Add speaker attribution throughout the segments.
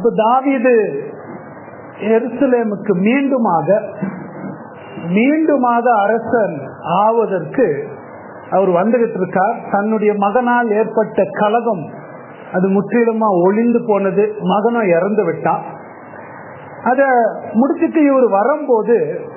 Speaker 1: இப்ப தாவீது எருசலேமுக்கு மீண்டுமாக மீண்டுமாக அரசன் ஆவதற்கு அவர் வந்துகிட்டு இருக்கார் தன்னுடைய மகனால் ஏற்பட்ட கலகம் அது முற்றிலுமா ஒளிந்து போனது மகனும் இறந்து விட்டான் அத முடிச்சுட்டு இவர் வரும்போது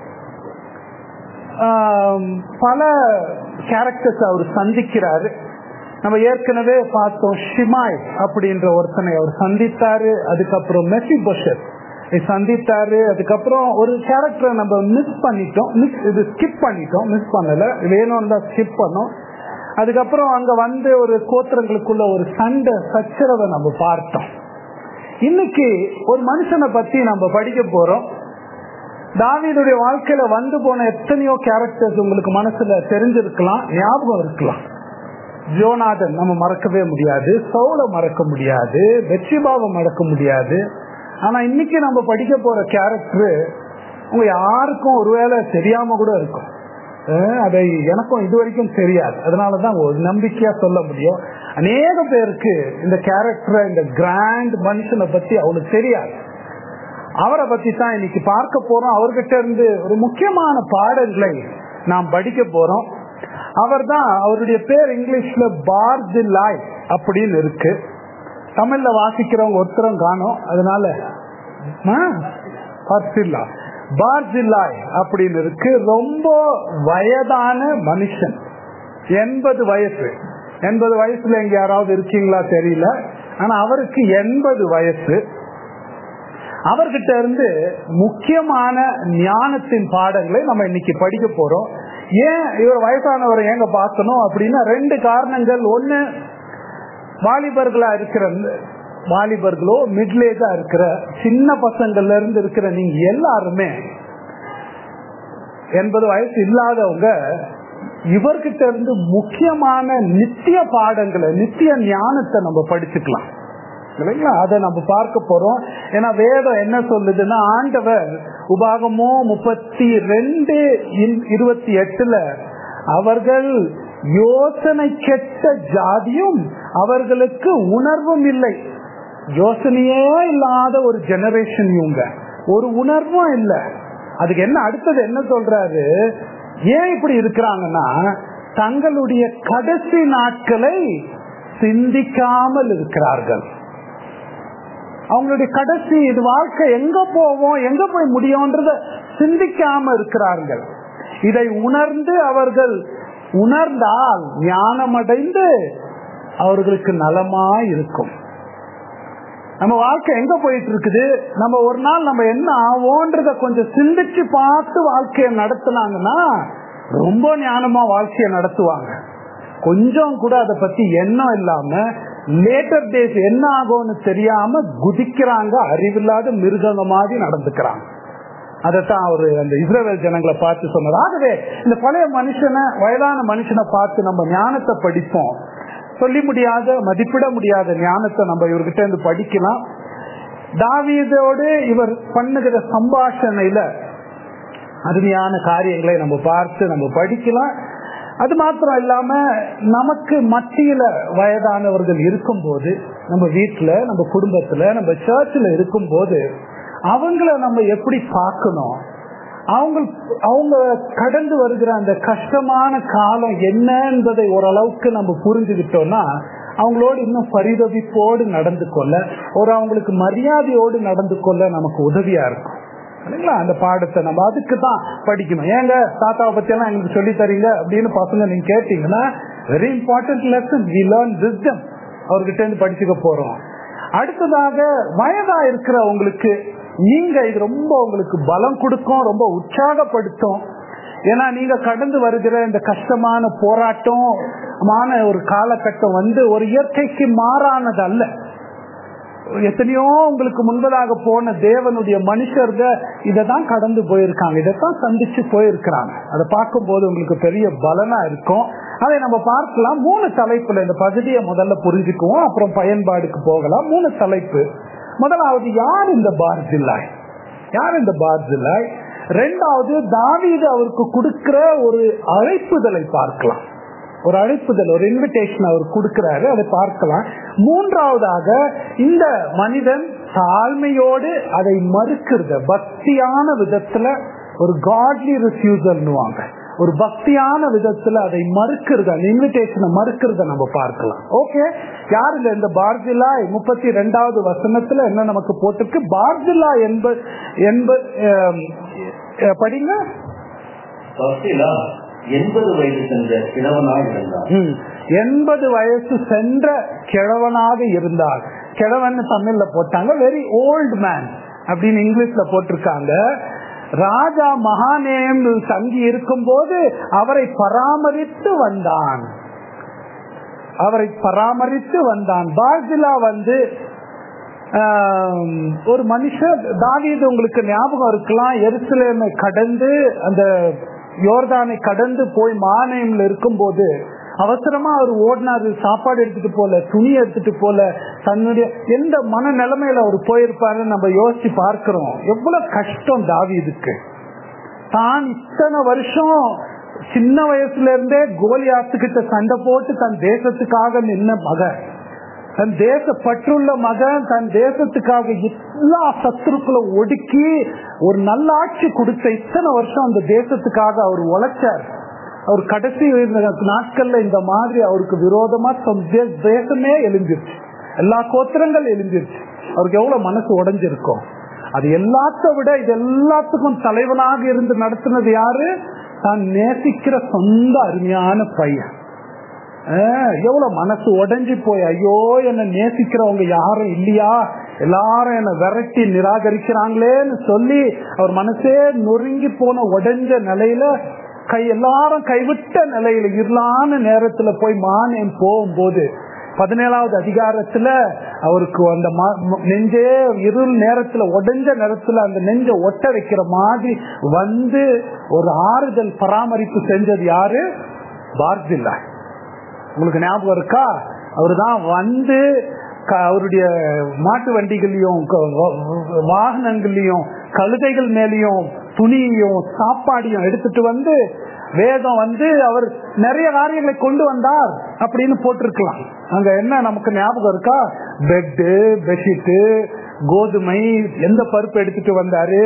Speaker 1: ஆம், பல கேரக்டர்ஸ் அவர் சந்திக்கிறாரு நம்ம ஏற்கனவே பார்த்தோம் ஷிமாய் அப்படின்ற ஒருத்தனை அவர் சந்தித்தாரு அதுக்கப்புறம் மெசி பொஷர் சந்தித்தாரு அதுக்கப்புறம் ஒரு கேரக்டரை நம்ம மிஸ் பண்ணிட்டோம் மிஸ் இது ஸ்கிப் பண்ணிட்டோம் மிஸ் பண்ணல வேணும்னு தான் ஸ்கிப் பண்ணோம் அதுக்கப்புறம் அங்க வந்து ஒரு கோத்திரங்களுக்குள்ள ஒரு சண்டை சச்சரவை நம்ம பார்த்தோம் இன்னைக்கு ஒரு மனுஷனை பத்தி நம்ம படிக்க போறோம் தாவீதுடைய வாழ்க்கையில வந்து போன எத்தனையோ கேரக்டர்ஸ் உங்களுக்கு மனசுல தெரிஞ்சிருக்கலாம் ஞாபகம் இருக்கலாம் ஜோநாதன் நம்ம மறக்கவே முடியாது சவுல மறக்க முடியாது வெற்றிபாவை மறக்க முடியாது ஆனா இன்னைக்கு நம்ம படிக்க போற கேரக்டர் உங்க யாருக்கும் ஒருவேளை தெரியாம கூட இருக்கும் அஹ் அதை எனக்கும் இது வரைக்கும் தெரியாது அதனாலதான் ஒரு நம்பிக்கையா சொல்ல முடியும் அநேக பேருக்கு இந்த கேரக்டரை இந்த கிராண்ட் மனுஷனை பத்தி அவனுக்கு தெரியாது அவரை பத்தி தான் இன்னைக்கு பார்க்க போறோம் அவர்கிட்ட இருந்து ஒரு முக்கியமான பாடல்களை நாம் படிக்க போறோம் அவர் தான் அவருடைய பேர் இங்கிலீஷ்ல பார்திலாய் அப்படின்னு இருக்கு தமிழ்ல வாசிக்கிறவங்க ஒருத்தரும் காணும் அதனால பார்சில்லா பார்ஜில்லாய் அப்படின்னு இருக்கு ரொம்ப வயதான மனுஷன் எண்பது வயசு எண்பது வயசுல எங்க யாராவது இருக்கீங்களா தெரியல ஆனா அவருக்கு எண்பது வயசு அவர்கிட்ட இருந்து முக்கியமான ஞானத்தின் பாடங்களை நம்ம இன்னைக்கு படிக்க போறோம் ஏன் இவர் வயசானவரை ஏங்க பார்க்கணும் அப்படின்னா ரெண்டு காரணங்கள் ஒண்ணு வாலிபர்களா இருக்கிற வாலிபர்களோ மிடில் ஏஜா இருக்கிற சின்ன பசங்கள்ல இருந்து இருக்கிற நீங்க எல்லாருமே எண்பது வயசு இல்லாதவங்க இவர்கிட்ட இருந்து முக்கியமான நித்திய பாடங்களை நித்திய ஞானத்தை நம்ம படிச்சுக்கலாம் இல்லைங்களா அதை நம்ம பார்க்க போறோம் ஏன்னா வேதம் என்ன சொல்லுதுன்னா ஆண்டவர் உபாகமோ முப்பத்தி ரெண்டு இருபத்தி எட்டுல அவர்கள் யோசனை கெட்ட ஜாதியும் அவர்களுக்கு உணர்வும் இல்லை யோசனையே இல்லாத ஒரு ஜெனரேஷன் இவங்க ஒரு உணர்வும் இல்லை அதுக்கு என்ன அடுத்தது என்ன சொல்றாரு ஏன் இப்படி இருக்கிறாங்கன்னா தங்களுடைய கடைசி நாட்களை சிந்திக்காமல் இருக்கிறார்கள் அவங்களுடைய கடைசி இது வாழ்க்கை எங்க போவோம் எங்க போய் முடியும்ன்றத சிந்திக்காம இருக்கிறார்கள் இதை உணர்ந்து அவர்கள் உணர்ந்தால் ஞானமடைந்து அவர்களுக்கு நலமா இருக்கும் நம்ம வாழ்க்கை எங்க போயிட்டு இருக்குது நம்ம ஒரு நாள் நம்ம என்ன ஆவோன்றத கொஞ்சம் சிந்திச்சு பார்த்து வாழ்க்கையை நடத்தினாங்கன்னா ரொம்ப ஞானமா வாழ்க்கையை நடத்துவாங்க கொஞ்சம் கூட அதை பத்தி எண்ணம் இல்லாம லேட்டர் டேஸ் என்ன ஆகும்னு தெரியாம குதிக்கிறாங்க அறிவில்லாத மிருகங்க மாதிரி நடந்துக்கிறாங்க அதைத்தான் அவரு அந்த இஸ்ரேல் ஜனங்களை பார்த்து சொன்னது ஆகவே இந்த பழைய மனுஷனை வயதான மனுஷனை பார்த்து நம்ம ஞானத்தை படிப்போம் சொல்லி முடியாத மதிப்பிட முடியாத ஞானத்தை நம்ம இவர்கிட்ட இருந்து படிக்கலாம் தாவீதோடு இவர் பண்ணுகிற சம்பாஷணையில அருமையான காரியங்களை நம்ம பார்த்து நம்ம படிக்கலாம் அது மாத்திரம் இல்லாம நமக்கு மத்தியில வயதானவர்கள் இருக்கும் போது நம்ம வீட்டுல நம்ம குடும்பத்துல நம்ம சர்ச்சில் இருக்கும் போது அவங்கள நம்ம எப்படி பார்க்கணும் அவங்க அவங்க கடந்து வருகிற அந்த கஷ்டமான காலம் என்ன என்பதை ஓரளவுக்கு நம்ம புரிஞ்சுக்கிட்டோம்னா அவங்களோடு இன்னும் பரிதவிப்போடு நடந்து கொள்ள ஒரு அவங்களுக்கு மரியாதையோடு நடந்து கொள்ள நமக்கு உதவியா இருக்கும் இல்லைங்களா அந்த பாடத்தை நம்ம அதுக்கு தான் படிக்கணும் ஏங்க தாத்தாவை பத்தி எல்லாம் எங்களுக்கு சொல்லி தரீங்க அப்படின்னு பசங்க நீங்க கேட்டீங்கன்னா very important lesson we learn wisdom அவர்கிட்ட இருந்து படிச்சுக்க போறோம் அடுத்ததாக வயதா இருக்கிற உங்களுக்கு நீங்க இது ரொம்ப உங்களுக்கு பலம் கொடுக்கும் ரொம்ப உற்சாகப்படுத்தும் ஏன்னா நீங்க கடந்து வருகிற இந்த கஷ்டமான போராட்டமான ஒரு காலகட்டம் வந்து ஒரு இயற்கைக்கு மாறானது அல்ல எத்தனையோ உங்களுக்கு முன்பதாக போன தேவனுடைய மனுஷர்கள் இதை தான் கடந்து போயிருக்காங்க இதைத்தான் சந்திச்சு போயிருக்கிறாங்க அதை பார்க்கும் போது உங்களுக்கு பெரிய பலனா இருக்கும் அதை நம்ம பார்க்கலாம் மூணு தலைப்புல இந்த பகுதியை முதல்ல புரிஞ்சுக்குவோம் அப்புறம் பயன்பாடுக்கு போகலாம் மூணு தலைப்பு முதலாவது யார் இந்த பார்ஜில்லாய் யார் இந்த பார்ஜில்லாய் ரெண்டாவது தாவீது அவருக்கு கொடுக்கிற ஒரு அழைப்புதலை பார்க்கலாம் ஒரு அழைப்புதல் ஒரு இன்விடேஷன் அவர் கொடுக்கிறாரு அதை பார்க்கலாம் மூன்றாவதாக இந்த மனிதன் தாழ்மையோடு அதை மறுக்கிறது பக்தியான விதத்துல ஒரு காட்லி ரிஃப்யூசல்னுவாங்க ஒரு பக்தியான விதத்துல அதை மறுக்கிறது அந்த இன்விடேஷனை மறுக்கிறத நம்ம பார்க்கலாம் ஓகே யார் இல்ல இந்த பார்ஜிலா முப்பத்தி ரெண்டாவது வசனத்துல என்ன நமக்கு போட்டிருக்கு பார்ஜிலா என்ப என்ப அஹ், அஹ், படிங்க
Speaker 2: பக்திலா எண்பது வயது சென்ற கிழவனாய் இருந்தார்
Speaker 1: ம். எண்பது வயசு சென்ற கிழவனாக இருந்தார் கிழவன் தமிழ்ல போட்டாங்க வெரி ஓல்ட் மேன் அப்படின்னு இங்கிலீஷ்ல போட்டிருக்காங்க ராஜா மகாநேயம் தங்கி இருக்கும் போது அவரை பராமரித்து வந்தான் அவரை பராமரித்து வந்தான் பார்ஜிலா வந்து ஆம், ஒரு மனுஷன் தாவீது உங்களுக்கு ஞாபகம் இருக்கலாம் எருசலேமை கடந்து அந்த யோர்தானை கடந்து போய் மானியம்ல இருக்கும்போது அவசரமா அவர் ஓடினாரு சாப்பாடு எடுத்துட்டு போல துணி எடுத்துட்டு போல தன்னுடைய எந்த மன நிலைமையில அவர் போயிருப்பாருன்னு நம்ம யோசிச்சு பார்க்கிறோம் எவ்வளவு கஷ்டம் தாவீதுக்கு தான் இத்தனை வருஷம் சின்ன வயசுல இருந்தே கோலியாத்துக்கிட்ட சண்டை போட்டு தன் தேசத்துக்காக நின்ன மகன் தன் தேச பற்றுள்ள மகன் தன் தேசத்துக்காக எல்லா சத்துருக்களை ஒடுக்கி ஒரு நல்ல ஆட்சி கொடுத்த இத்தனை வருஷம் அந்த தேசத்துக்காக அவர் உழைச்சார் அவர் கடைசி நாட்கள்ல இந்த மாதிரி அவருக்கு விரோதமா தம் தே- தேசமே எழுந்திருச்சு எல்லா கோத்திரங்கள் எழுந்திருச்சு அவருக்கு எவ்வளவு மனசு உடைஞ்சிருக்கும் அது எல்லாத்த விட இது எல்லாத்துக்கும் தலைவனாக இருந்து நடத்தினது யாரு தான் நேசிக்கிற சொந்த அருமையான பையன் ஆஹ், எவ்வளவு மனசு உடைஞ்சு போய் ஐயோ என்ன நேசிக்கிறவங்க யாரும் இல்லையா எல்லாரும் என்ன விரட்டி நிராகரிக்கிறாங்களேன்னு சொல்லி அவர் மனசே நொறுங்கி போன உடைஞ்ச நிலையில கை எல்லாரும் கைவிட்ட நிலையில இருளான நேரத்துல போய் மானியம் போகும்போது பதினேழாவது அதிகாரத்துல அவருக்கு அந்த ம- ம- நெஞ்சே இருள் நேரத்துல உடைஞ்ச நேரத்துல அந்த நெஞ்ச ஒட்ட வைக்கிற மாதிரி வந்து ஒரு ஆறுதல் பராமரிப்பு செஞ்சது யாரு பார்ஜில்லா உங்களுக்கு ஞாபகம் இருக்கா அவருதான் வந்து க- அவருடைய மாட்டு வண்டிகளையும் க- வ- வ- வாகனங்களையும் கழுதைகள் மேலேயும் துணியையும் சாப்பாடையும் எடுத்துட்டு வந்து வேதம் வந்து அவர் நிறைய காரியங்களை கொண்டு வந்தார் அப்படின்னு போட்டிருக்கலாம் அங்க என்ன நமக்கு ஞாபகம் இருக்கா பெட்டு பெட்ஷீட்டு கோதுமை எந்த பருப்பு எடுத்துட்டு வந்தாரு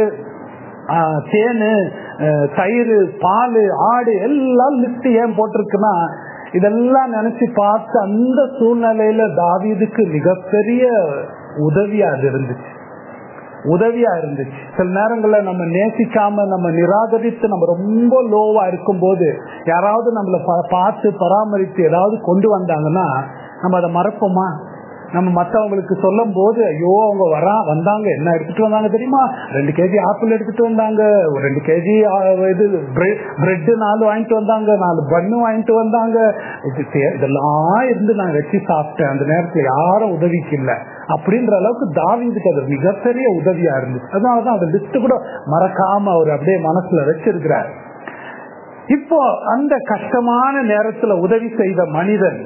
Speaker 1: ஆஹ் தேனு ஆஹ் தயிர் பால் ஆடு எல்லாம் லிஸ்ட் ஏன் போட்டிருக்குன்னா இதெல்லாம் நினைச்சு பார்த்து அந்த சூழ்நிலையில தாவீதுக்கு மிகப்பெரிய உதவியா அது இருந்துச்சு உதவியா இருந்துச்சு சில நேரங்கள்ல நம்ம நேசிக்காம நம்ம நிராகரித்து நம்ம ரொம்ப லோவா இருக்கும்போது யாராவது நம்மளை பா- பார்த்து பராமரித்து ஏதாவது கொண்டு வந்தாங்கன்னா நம்ம அதை மறப்போமா நம்ம மத்தவங்களுக்கு சொல்லும் போது ஐயோ அவங்க வரா வந்தாங்க என்ன எடுத்துட்டு வந்தாங்க தெரியுமா ரெண்டு கேஜி ஆப்பிள் எடுத்துட்டு வந்தாங்க ஒரு ரெண்டு கேஜி இது பிரெட் நாலு வாங்கிட்டு வந்தாங்க நாலு பண்ணு வாங்கிட்டு வந்தாங்க இது தே- இதெல்லாம் இருந்து நான் வச்சு சாப்பிட்டேன் அந்த நேரத்துல யாரும் உதவிக்கு இல்லை அப்படின்ற அளவுக்கு தாவீதுக்கு அது மிகப்பெரிய உதவியா இருந்துச்சு அதனாலதான் அந்த லிஸ்ட் கூட மறக்காம அவர் அப்படியே மனசுல வச்சிருக்கிறார் இப்போ அந்த கஷ்டமான நேரத்துல உதவி செய்த மனிதன்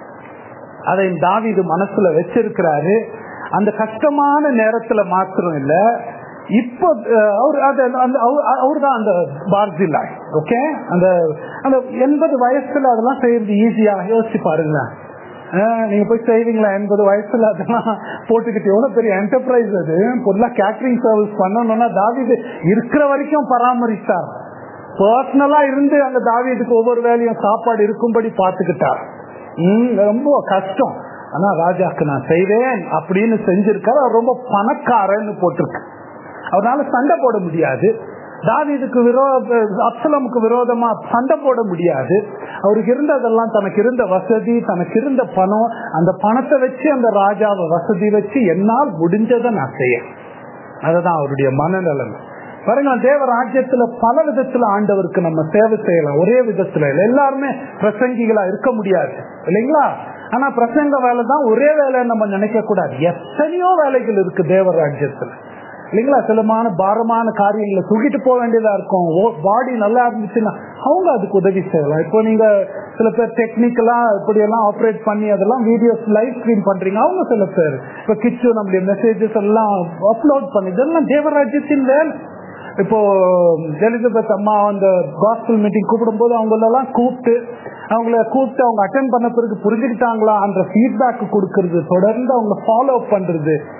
Speaker 1: அதை தாவீது மனசுல வச்சிருக்கிறாரு அந்த கஷ்டமான நேரத்துல மாத்திரம் இல்ல இப்போ அஹ், அவர் அது அந்த அவர் தான் அந்த பார்ஜில்லா ஓகே அந்த அந்த எண்பது வயசுல அதெல்லாம் செய்யறது ஈஸியா யோசிச்சு பாருங்க அஹ், நீங்க போய் செய்வீங்களா எண்பது வயசுல அதெல்லாம் போட்டுக்கிட்டு எவ்வளவு பெரிய என்டர்பிரைஸ் அது பொருளா கேட்டரிங் சர்வீஸ் பண்ணணும்னா தாவீது இருக்கிற வரைக்கும் பராமரித்தார் பர்சனலா இருந்து அந்த தாவீதுக்கு ஒவ்வொரு வேலையும் சாப்பாடு இருக்கும்படி பார்த்துக்கிட்டார் உம் ரொம்ப கஷ்டம் ஆனா ராஜாக்கு நான் செய்வேன் அப்படின்னு செஞ்சிருக்காரு அவர் ரொம்ப பணக்காரன்னு போட்டிருக்கு அவரால சண்டை போட முடியாது தாவீதுக்கு விரோத அப்சலமுக்கு விரோதமா சண்டை போட முடியாது அவருக்கு இருந்ததெல்லாம் தனக்கு இருந்த வசதி தனக்கு இருந்த பணம் அந்த பணத்தை வச்சு அந்த ராஜாவை வசதி வச்சு என்னால் முடிஞ்சதை நான் செய்யறேன் அதுதான் அவருடைய மனநலன் பாருங்க தேவ ராஜ்யத்துல பல விதத்துல ஆண்டவருக்கு நம்ம சேவை செய்யலாம் ஒரே விதத்துல இல்ல எல்லாருமே பிரசங்கிகளா இருக்க முடியாது இல்லைங்களா ஆனா பிரசங்க வேலை தான் ஒரே வேலை நம்ம நினைக்க கூடாது எத்தனையோ வேலைகள் இருக்கு தேவ ராஜ்யத்துல இல்லைங்களா சிலமான பாரமான காரியங்களை தூக்கிட்டு போக வேண்டியதா இருக்கும் பாடி நல்லா இருந்துச்சுன்னா அவங்க அதுக்கு உதவி செய்யலாம் இப்போ நீங்க சில பேர் டெக்னிக்கலா இப்படி எல்லாம் ஆப்ரேட் பண்ணி அதெல்லாம் வீடியோஸ் லைவ் ஸ்ட்ரீம் பண்றீங்க அவங்க சில பேர் இப்ப கிச்சு நம்மளுடைய மெசேஜஸ் எல்லாம் அப்லோட் பண்ணி இதெல்லாம் தேவராஜ்யத்தின் வேலை இப்போ எலிசபெத் அம்மா அந்த காஸ்பிள் மீட்டிங் கூப்பிடும் போது அவங்களெல்லாம் கூப்பிட்டு அவங்கள கூப்பிட்டு அவங்க அட்டன் பண்ண பிறகு புரிஞ்சுக்கிட்டாங்களா அந்த ஃபீட்பேக் கொடுக்கறது தொடர்ந்து அவங்க ஃபாலோ பண்றது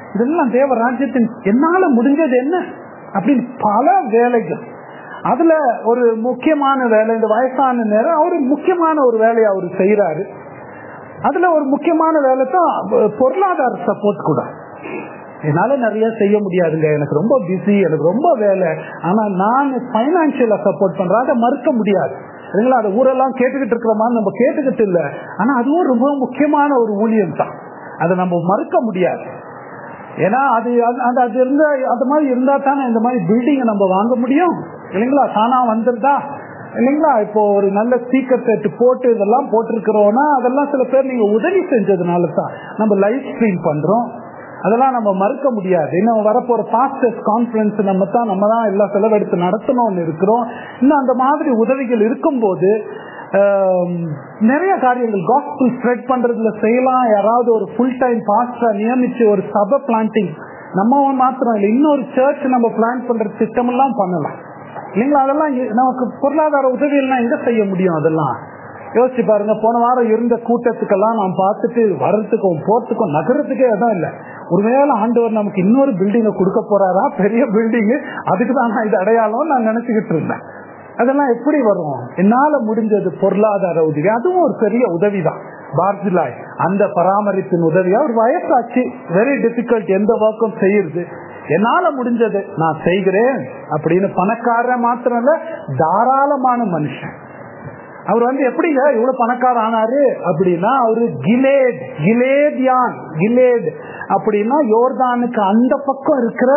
Speaker 1: இதெல்லாம் தேவ ராஜ்யத்தின் என்னால முடிஞ்சது என்ன அப்படின்னு பல வேலைகள் அதுல ஒரு முக்கியமான வேலை இந்த வயசான நேரம் அவரு முக்கியமான ஒரு வேலையை அவர் செய்யறாரு அதுல ஒரு முக்கியமான வேலை தான் பொருளாதார சப்போர்ட் கூட என்னால நிறைய செய்ய முடியாதுங்க எனக்கு ரொம்ப பிஸி எனக்கு ரொம்ப வேலை ஆனா நான் பைனான்சியலா சப்போர்ட் பண்றேன் அதை மறுக்க முடியாது இல்லைங்களா அது ஊரெல்லாம் கேட்டுக்கிட்டு இருக்கிற மாதிரி நம்ம கேட்டுக்கிட்டு இல்லை ஆனா அதுவும் ரொம்ப முக்கியமான ஒரு ஊழியம் தான் அதை நம்ம மறுக்க முடியாது ஏன்னா அது அது அது இருந்த அந்த மாதிரி இருந்தா தானே இந்த மாதிரி பில்டிங்கை நம்ம வாங்க முடியும் இல்லைங்களா தானா வந்துருதா இல்லைங்களா இப்போ ஒரு நல்ல ஸ்பீக்கர் செட் போட்டு இதெல்லாம் போட்டிருக்கிறோம்னா அதெல்லாம் சில பேர் நீங்க உதவி செஞ்சதுனால தான் நம்ம லைவ் ஸ்ட்ரீம் பண்றோம் அதெல்லாம் நம்ம மறுக்க முடியாது இன்னும் வரப்போற பாஸ்டர்ஸ் கான்பரன்ஸ் நம்ம தான் நம்ம தான் எல்லா செலவெடுத்து நடத்தணும்னு இருக்கிறோம் இன்னும் அந்த மாதிரி உதவிகள் இருக்கும்போது நிறைய காரியங்கள் காஸ்பிள் ஸ்ப்ரெட் பண்றதுல செய்யலாம் யாராவது ஒரு ஃபுல் டைம் பாஸ்டரா நியமிச்சு ஒரு சபை பிளான்டிங் நம்ம மாத்திரம் இல்லை இன்னொரு சர்ச் நம்ம பிளான் பண்ற திட்டம் எல்லாம் பண்ணலாம் இல்லைங்களா அதெல்லாம் நமக்கு பொருளாதார உதவி எல்லாம் எங்க செய்ய முடியும் அதெல்லாம் யோசிச்சு பாருங்க போன வாரம் இருந்த கூட்டத்துக்கெல்லாம் நான் பார்த்துட்டு வர்றதுக்கும் போறதுக்கும் நகரத்துக்கே இடம் இல்லை ஒருவேளை ஆண்டவர் நமக்கு இன்னொரு பில்டிங்கை கொடுக்க போறாரா பெரிய பில்டிங் அதுக்கு தான் நான் இது அடையாளம் நான் நினைச்சுக்கிட்டு இருந்தேன் அதெல்லாம் எப்படி வரும் என்னால முடிஞ்சது பொருளாதார உதவி அதுவும் ஒரு பெரிய உதவி தான் பார்ஜிலாய் அந்த பராமரிப்பின் உதவியா ஒரு வயசாச்சு வெரி டிஃபிகல்ட் எந்த ஒர்க்கும் செய்யறது என்னால முடிஞ்சது நான் செய்கிறேன் அப்படின்னு பணக்கார மாத்திரம் இல்ல தாராளமான மனுஷன் அவர் வந்து எப்படிங்க இவ்வளவு பணக்காரர் ஆனாரு அப்படின்னா அவரு கிலேட் கிலேத்யான் கிலேட் அப்படின்னா யோர்தானுக்கு அந்த பக்கம் இருக்கிற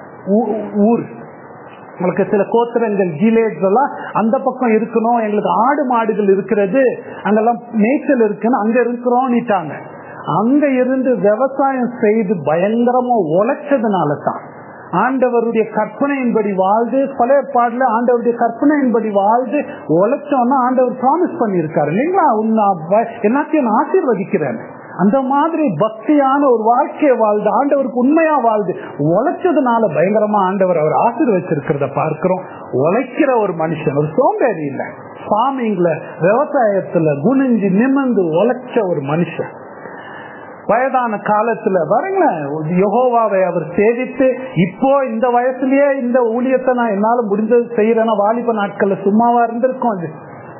Speaker 1: ஊர் உங்களுக்கு சில கோத்திரங்கள் ஜிலேட்ஸ் எல்லாம் அந்த பக்கம் இருக்கணும் எங்களுக்கு ஆடு மாடுகள் இருக்கிறது அங்கெல்லாம் மேய்ச்சல் இருக்குன்னு அங்க இருக்கிறோம்னுட்டாங்க அங்க இருந்து விவசாயம் செய்து பயங்கரமா உழைச்சதுனால தான் ஆண்டவருடைய கற்பனையின்படி வாழ்ந்து பழைய பாடல ஆண்டவருடைய கற்பனையின்படி வாழ்ந்து உழைச்சோம்னா ஆண்டவர் ப்ராமிஸ் பண்ணியிருக்காரு இல்லைங்களா எல்லாத்தையும் நான் ஆசீர்வதிக்கிறேன் அந்த மாதிரி பக்தியான ஒரு வாழ்க்கையை வாழ்ந்து ஆண்டவருக்கு உண்மையா வாழ்ந்து உழைச்சதுனால பயங்கரமா ஆண்டவர் அவர் ஆசீர்வச்சிருக்கிறத பார்க்கிறோம் உழைக்கிற ஒரு மனுஷன் ஒரு சோம்பேறி இல்ல ஃபார்மிங்ல விவசாயத்துல குனிஞ்சு நிமிர்ந்து உழைச்ச ஒரு மனுஷன் வயதான காலத்துல பாருங்க யகோவாவை அவர் சேவித்து இப்போ இந்த வயசுலயே இந்த ஊழியத்தை நான் என்னால முடிஞ்சது செய்யறேன்னா வாலிப நாட்கள்ல சும்மாவா இருந்திருக்கும் அது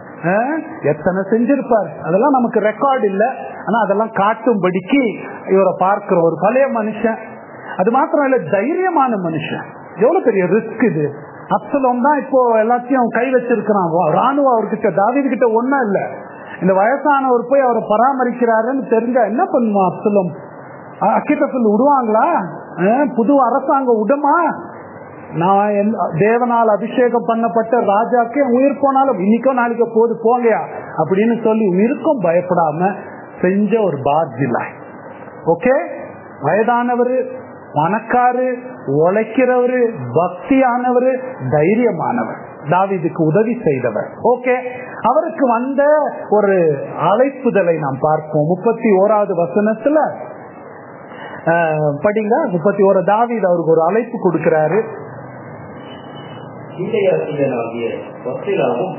Speaker 1: எத்தனை செஞ்சிருப்பார் அதெல்லாம் நமக்கு ரெக்கார்டு இல்ல ஆனா அதெல்லாம் காட்டும்படிக்கு இவரை பார்க்கிறோம் ஒரு பழைய மனுஷன் அது மாத்திரம் இல்ல தைரியமான மனுஷன் எவ்வளவு பெரிய ரிஸ்க் இது அப்சலம் தான் இப்போ எல்லாத்தையும் கை வச்சிருக்கிறான் ராணுவ அவர்கிட்ட தாவீது கிட்ட ஒன்னும் இல்ல இந்த வயசானவர் போய் அவரை பராமரிக்கிறாருன்னு தெரிஞ்சா என்ன பண்ணுவான் அப்சலம் அக்கிட்டத்தில் விடுவாங்களா புது அரசாங்கம் விடுமா நான் தேவனால் அபிஷேகம் பண்ணப்பட்ட ராஜாக்கு உயிர் போனாலும் இன்னைக்கோ நாளைக்கோ போது போங்கயா அப்படின்னு சொல்லி உயிருக்கும் பயப்படாம செஞ்ச ஒரு பாத்தில ஓகே வயதானவர் பணக்காரு உழைக்கிறவரு பக்தியானவர் தைரியமானவர் தாவிதுக்கு உதவி செய்தவர் ஓகே அவருக்கு வந்த ஒரு அழைப்புதலை நாம் பார்ப்போம் முப்பத்தி ஓராவது வசனத்துல படிங்க முப்பத்தி ஓர தாவிது அவருக்கு ஒரு அழைப்பு கொடுக்கிறாரு
Speaker 2: கீழையாசிரியனாகிய பத்திலாவும்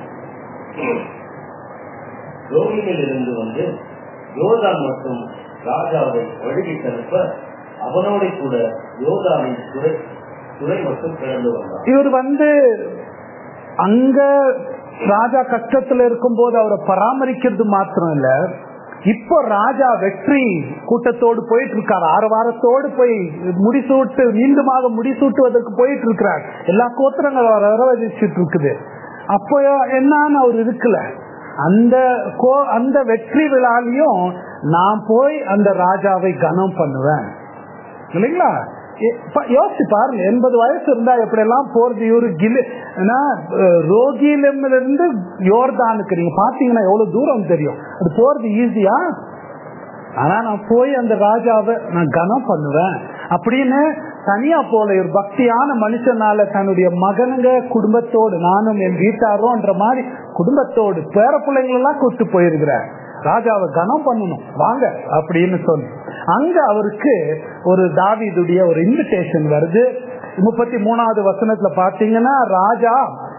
Speaker 2: ரோகிலிருந்து வந்து யோதான் மற்றும் ராஜாவை வழுகி தடுப்ப அவனோட கூட யோதாவின் துறை துறை மட்டும் கிளந்து வந்தான்
Speaker 1: இவர் வந்து அங்க ராஜா கஷ்டத்துல இருக்கும் போது அவரை பராமரிக்கிறது மாத்திரம் இல்ல இப்போ ராஜா வெற்றி கூட்டத்தோடு போயிட்டு இருக்காரு ஆறு வாரத்தோடு போய் முடிசூட்டு மீண்டுமாக முடிசூட்டுவதற்கு போயிட்டு இருக்கிறார் எல்லா கோத்திரங்கள் அவர் வரவழைச்சிட்டு இருக்குது அப்போ என்னன்னு அவர் இருக்கல அந்த கோ அந்த வெற்றி விழாலையும் நான் போய் அந்த ராஜாவை கனம் பண்ணுவேன் இல்லைங்களா யோசிச்சு பாருங்க எண்பது வயசு இருந்தா எப்படி எல்லாம் போறது இவரு கிலு ரோகிலிருந்து யோர்தானுக்கு நீங்க பாத்தீங்கன்னா எவ்வளவு தூரம் தெரியும் அது போறது ஈஸியா ஆனா நான் போய் அந்த ராஜாவை நான் கனம் பண்ணுவேன் அப்படின்னு தனியா போல ஒரு பக்தியான மனுஷனால தன்னுடைய மகனுங்க குடும்பத்தோடு நானும் என் வீட்டாரோன்ற மாதிரி குடும்பத்தோடு பேர பிள்ளைங்களெல்லாம் கூட்டு போயிருக்கிறார் ராஜாவை கனம் பண்ணணும் வாங்க அப்படின்னு சொல்லி அங்க அவருக்கு ஒரு தாவிதுடைய ஒரு இன்விடேஷன் வருது முப்பத்தி மூணாவது வசனத்துல பாத்தீங்கன்னா ராஜா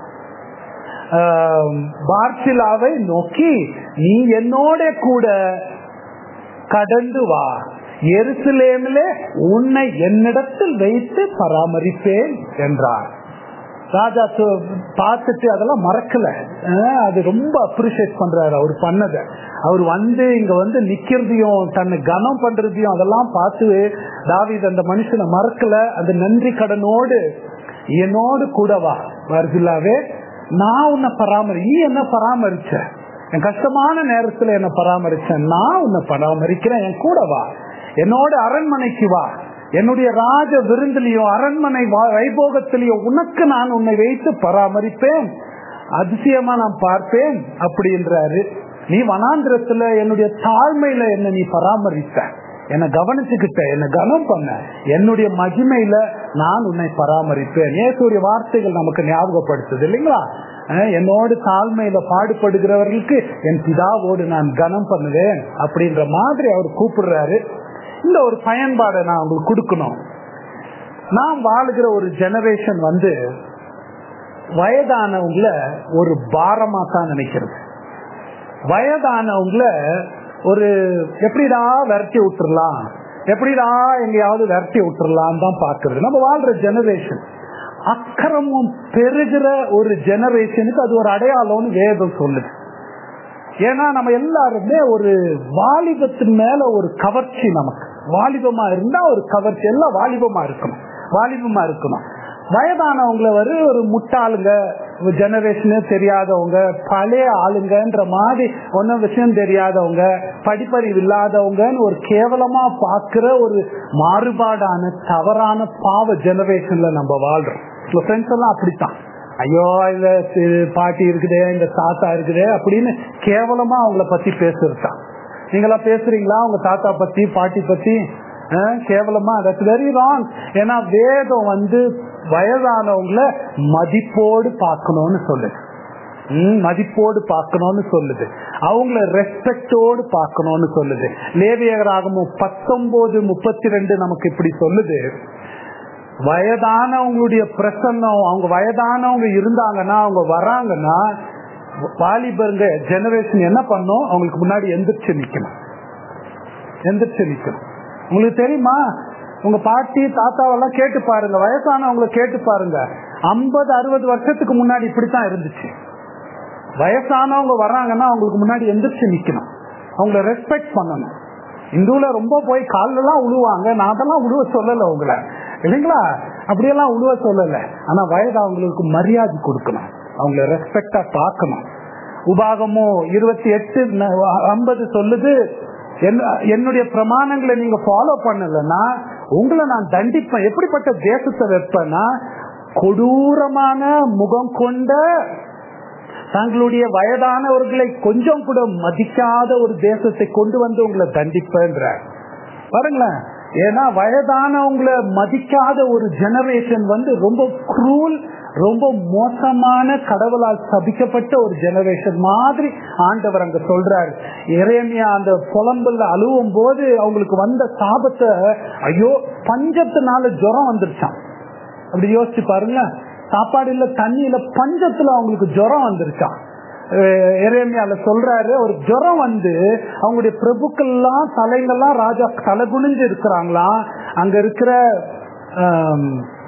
Speaker 1: பார்சிலாவை நோக்கி நீ என்னோட கூட கடந்து வா எருசலேமிலே உன்னை என்னிடத்தில் வைத்து பராமரிப்பேன் என்றார் ராஜா சு- பார்த்துட்டு அதெல்லாம் மறக்கல அஹ் அது ரொம்ப அப்ரிஷியேட் பண்றாரு அவர் பண்ணத அவர் வந்து இங்க வந்து நிக்கிறதையும் தன்னை கனம் பண்றதையும் அதெல்லாம் பார்த்து தாவீது அந்த மனுஷனை மறக்கல அந்த நன்றி கடனோடு என்னோடு கூட வா வருகில்லாவே நான் உன்னை பராமரி நீ என்ன பராமரிச்ச என் கஷ்டமான நேரத்துல என்ன பராமரிச்சேன் நான் உன்னை பராமரிக்கிறேன் என் கூட வா என்னோட அரண்மனைக்கு வா என்னுடைய ராஜ விருந்திலையும் அரண்மனை வா- வைபோகத்திலையும் உனக்கு நான் உன்னை வைத்து பராமரிப்பேன் அதிசயமா நான் பார்ப்பேன் அப்படின்றாரு நீ வனாந்திரத்துல என்னுடைய தாழ்மையில என்ன நீ பராமரித்த என்னை கவனிச்சுக்கிட்ட என்ன கனம் பண்ண என்னுடைய மகிமையில நான் உன்னை பராமரிப்பேன் ஏசுடைய வார்த்தைகள் நமக்கு ஞாபகப்படுத்துது இல்லைங்களா அஹ் என்னோடு தாழ்மையில பாடுபடுகிறவர்களுக்கு என் பிதாவோடு நான் கனம் பண்ணுவேன் அப்படின்ற மாதிரி அவர் கூப்பிடுறாரு இந்த ஒரு பயன்பாடை நான் உங்களுக்கு கொடுக்கணும் நாம் வாழுகிற ஒரு ஜெனரேஷன் வந்து வயதானவங்கள ஒரு பாரமா தான் நினைக்கிறது வயதானவங்கள ஒரு எப்படிடா விரட்டி விட்டுறலாம் எப்படிடா எங்கேயாவது விரட்டி விட்டுறலாம் தான் பாக்குறது நம்ம வாழ்ற ஜெனரேஷன் அக்கிரமம் பெருகிற ஒரு ஜெனரேஷனுக்கு அது ஒரு அடையாளம்னு வேதம் சொல்லுது ஏன்னா நம்ம எல்லாருமே ஒரு வாலிபத்தின் மேல ஒரு கவர்ச்சி நமக்கு வாலிபமா இருந்தா ஒரு கவர்ச்சி எல்லாம் வாலிபமா இருக்கணும் வாலிபமா இருக்கணும் வயதானவங்கள வந்து ஒரு முட்டாளுங்க ஜெனரேஷனே தெரியாதவங்க பழைய ஆளுங்கன்ற மாதிரி ஒன்னும் விஷயம் தெரியாதவங்க படிப்பறிவு இல்லாதவங்கன்னு ஒரு கேவலமா பாக்குற ஒரு மாறுபாடான தவறான பாவ ஜெனரேஷன்ல நம்ம வாழ்றோம் ஃப்ரெண்ட்ஸ் எல்லாம் அப்படித்தான் ஐயோ இந்த சி- பாட்டி இருக்குதே இந்த தாத்தா இருக்குதே அப்படின்னு கேவலமா அவங்கள பத்தி பேசுறதான் நீங்களா பேசுறீங்களா உங்க தாத்தா பத்தி பாட்டி பத்தி அஹ், கேவலமா தட்ஸ் வெரி ராங் ஏன்னா வேதம் வந்து வயதானவங்கள மதிப்போடு பார்க்கணும்னு சொல்லுது ம், மதிப்போடு பார்க்கணும்னு சொல்லுது அவங்கள ரெஸ்பெக்டோடு பார்க்கணும்னு சொல்லுது லேவியராகமும் பத்தொன்பது முப்பத்தி ரெண்டு நமக்கு இப்படி சொல்லுது வயதானவங்களுடைய பிரசன்னம் அவங்க வயதானவங்க இருந்தாங்கன்னா அவங்க வராங்கன்னா வாலிபருங்க ஜெனரேஷன் என்ன பண்ணும் அவங்களுக்கு முன்னாடி எந்திரிச்சு நிக்கணும் எந்திரிச்சு நிக்கணும் உங்களுக்கு தெரியுமா உங்க பாட்டி தாத்தாவெல்லாம் கேட்டு பாருங்க வயசானவங்கள கேட்டு பாருங்க ஐம்பது அறுபது வருஷத்துக்கு முன்னாடி இப்படித்தான் இருந்துச்சு வயசானவங்க வர்றாங்கன்னா அவங்களுக்கு முன்னாடி எந்திரிச்சு நிக்கணும் அவங்கள ரெஸ்பெக்ட் பண்ணணும் இந்துல ரொம்ப போய் கால்ல எல்லாம் உழுவாங்க நான் அதெல்லாம் உழுவ சொல்லல உங்களை இல்லைங்களா அப்படியெல்லாம் உழுவ சொல்லல ஆனா வயது அவங்களுக்கு மரியாதை கொடுக்கணும் அவங்கள ரெஸ்பெக்டா பார்க்கணும் உபாகமும் இருபத்தி எட்டு ஐம்பது சொல்லுது என்ன- என்னுடைய பிரமாணங்களை நீங்க ஃபாலோ பண்ணலன்னா உங்களை நான் தண்டிப்பேன் எப்படிப்பட்ட தேசத்தை வைப்பேன்னா கொடூரமான முகம் கொண்ட தங்களுடைய வயதானவர்களை கொஞ்சம் கூட மதிக்காத ஒரு தேசத்தை கொண்டு வந்து உங்களை தண்டிப்பேன்ற பாருங்களேன் ஏன்னா வயதானவங்களை மதிக்காத ஒரு ஜெனரேஷன் வந்து ரொம்ப குரூல் ரொம்ப மோசமான கடவுளால் சபிக்கப்பட்ட ஒரு ஜெனரேஷன் மாதிரி ஆண்டவர் அங்க சொல்றாரு இறைமையா அந்த புலம்புல அழுவும் போது அவங்களுக்கு வந்த சாபத்தை ஐயோ பஞ்சத்தினால ஜுரம் வந்துருச்சான் அப்படி யோசிச்சு பாருங்க சாப்பாடு இல்ல தண்ணி இல்ல பஞ்சத்துல அவங்களுக்கு ஜுரம் வந்துருச்சான் எரேமியால சொல்றாரு ஒரு ஜுரம் வந்து அவங்களுடைய பிரபுக்கள்லாம் தலைங்கெல்லாம் ராஜா தலை குனிஞ்சு இருக்கிறாங்களாம் அங்க இருக்கிற ஆம்,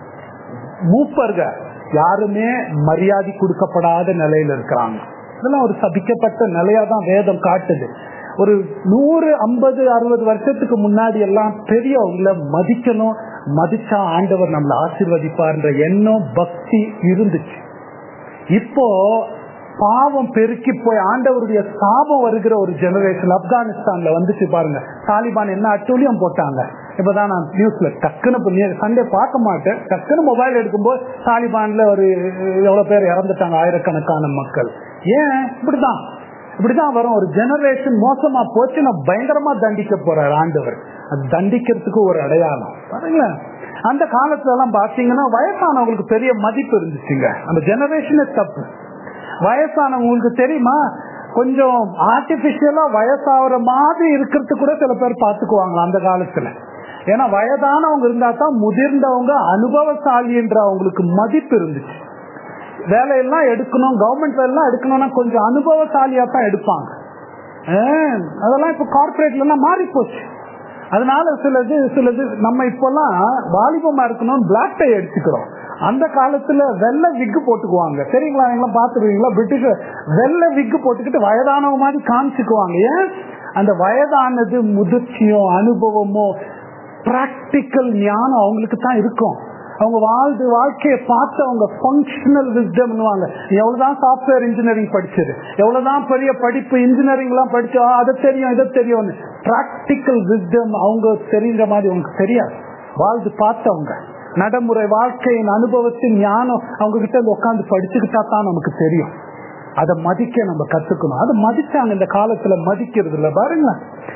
Speaker 1: மூப்பர்க யாருமே மரியாதை கொடுக்கப்படாத நிலையில இருக்கிறாங்க இதெல்லாம் ஒரு சபிக்கப்பட்ட நிலையா தான் வேதம் காட்டுது ஒரு நூறு ஐம்பது அறுபது வருஷத்துக்கு முன்னாடி எல்லாம் பெரியவங்கள மதிக்கணும் மதிச்சா ஆண்டவர் நம்மளை ஆசீர்வதிப்பார்ன்ற எண்ணம் பக்தி இருந்துச்சு இப்போ பாவம் பெருக்கி போய் ஆண்டவருடைய சாபம் வருகிற ஒரு ஜெனரேஷன் ஆப்கானிஸ்தான்ல வந்துச்சு பாருங்க தாலிபான் என்ன அட்டூழியம் போட்டாங்க இப்பதான் நான் நியூஸ்ல டக்குன்னு சண்டே பார்க்க மாட்டேன் டக்குன்னு மொபைல் எடுக்கும்போது தாலிபான்ல ஒரு எவ்வளவு பேர் இறந்துட்டாங்க ஆயிரக்கணக்கான மக்கள் ஏன் இப்படிதான் இப்படிதான் வரும் ஒரு ஜெனரேஷன் மோசமா போச்சு நான் பயங்கரமா தண்டிக்க போறாரு ஆண்டவர் அது தண்டிக்கிறதுக்கு ஒரு அடையாளம் பாருங்களேன் அந்த காலத்துல எல்லாம் பாத்தீங்கன்னா வயசானவங்களுக்கு பெரிய மதிப்பு இருந்துச்சுங்க அந்த ஜெனரேஷனே தப்பு வயசானவங்களுக்கு தெரியுமா கொஞ்சம் ஆர்டிபிஷியலா வயசாகிற மாதிரி இருக்கிறது கூட சில பேர் பாத்துக்குவாங்க அந்த காலத்துல ஏன்னா வயதானவங்க இருந்தா தான் முதிர்ந்தவங்க அனுபவசாலின்ற அவங்களுக்கு மதிப்பு இருந்துச்சு வேலையெல்லாம் எடுக்கணும் கவர்மெண்ட் வேலையெல்லாம் எடுக்கணும்னா கொஞ்சம் அனுபவசாலியா தான் எடுப்பாங்க ஆஹ், அதெல்லாம் இப்ப கார்பரேட்ல எல்லாம் மாறி போச்சு அதனால சிலது சிலது நம்ம இப்பெல்லாம் வாலிபமா இருக்கணும் பிளாக் டை அடிச்சுக்கிறோம் அந்த காலத்துல வெள்ளை விக்கு போட்டுக்குவாங்க சரிங்களா நீங்களாம் பாத்துருவீங்களா பிரிட்டிஷ் வெள்ளை விக்கு போட்டுக்கிட்டு வயதானவங்க மாதிரி காமிச்சுக்குவாங்க ஏன் அந்த வயதானது முதிர்ச்சியோ அனுபவமோ பிராக்டிக்கல் ஞானம் அவங்களுக்கு தான் இருக்கும் அவங்க வாழ்ந்து வாழ்க்கையை பார்த்து அவங்க ஃபங்க்ஷனல் விஸ்டம்னுவாங்க எவ்வளவுதான் சாஃப்ட்வேர் இன்ஜினியரிங் படிச்சது எவ்வளவுதான் பெரிய படிப்பு இன்ஜினியரிங் எல்லாம் படிச்சா அதை தெரியும் இதை தெரியும் பிராக்டிக்கல் விஸ்டம் அவங்க தெரிஞ்ச மாதிரி அவங்களுக்கு தெரியாது வாழ்ந்து பார்த்தவங்க நடைமுறை வாழ்க்கையின் அனுபவத்தின் ஞானம் அவங்க கிட்ட உட்காந்து படிச்சுக்கிட்டா தான் நமக்கு தெரியும் அதை மதிக்க நம்ம கத்துக்கணும் அதை மதிச்சாங்க இந்த காலத்துல மதிக்கிறது இல்ல பாருங்க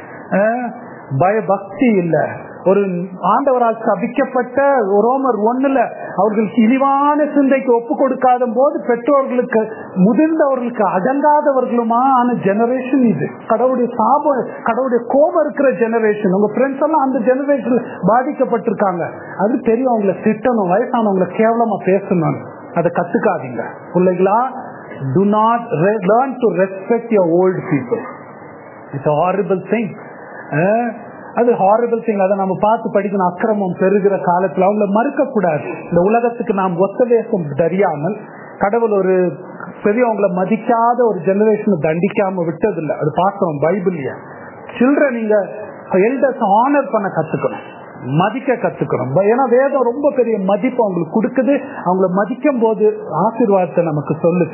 Speaker 1: பயபக்தி இல்ல ஒரு ஆண்டவரால் சபிக்கப்பட்ட ரோமர் ஒண்ணுல அவர்களுக்கு இழிவான சிந்தைக்கு ஒப்பு கொடுக்காத போது பெற்றோர்களுக்கு முதிர்ந்தவர்களுக்கு அடங்காதவர்களுமான ஜெனரேஷன் இது கடவுளுடைய சாபம் கடவுளுடைய கோபம் இருக்கிற ஜெனரேஷன் உங்க ஃப்ரெண்ட்ஸ் எல்லாம் அந்த ஜெனரேஷன் பாதிக்கப்பட்டிருக்காங்க அது தெரியும் அவங்களை திட்டணும் வயசானவங்களை கேவலமா பேசணும் அதை கத்துக்காதீங்க பிள்ளைகளா do not re- learn to respect your old people it's a horrible thing அது ஹாரிபிள் திங் அதை நம்ம பார்த்து படிக்கணும் அக்கிரமம் பெருகிற காலத்துல அவங்கள மறுக்க கூடாது இந்த உலகத்துக்கு நாம் ஒத்த வேஷம் தெரியாமல் கடவுள் ஒரு பெரியவங்களை மதிக்காத ஒரு ஜெனரேஷனை தண்டிக்காம விட்டதில்லை அது பார்க்கிறோம் பைபிள்ல சில்ட்ரன் நீங்க எல்டர்ஸ் ஆனர் பண்ண கத்துக்கணும் மதிக்க கத்துக்கணும் ஏன்னா வேதம் ரொம்ப பெரிய மதிப்பு அவங்களுக்கு கொடுக்குது அவங்கள மதிக்கும் போது ஆசீர்வாதத்தை நமக்கு சொல்லுது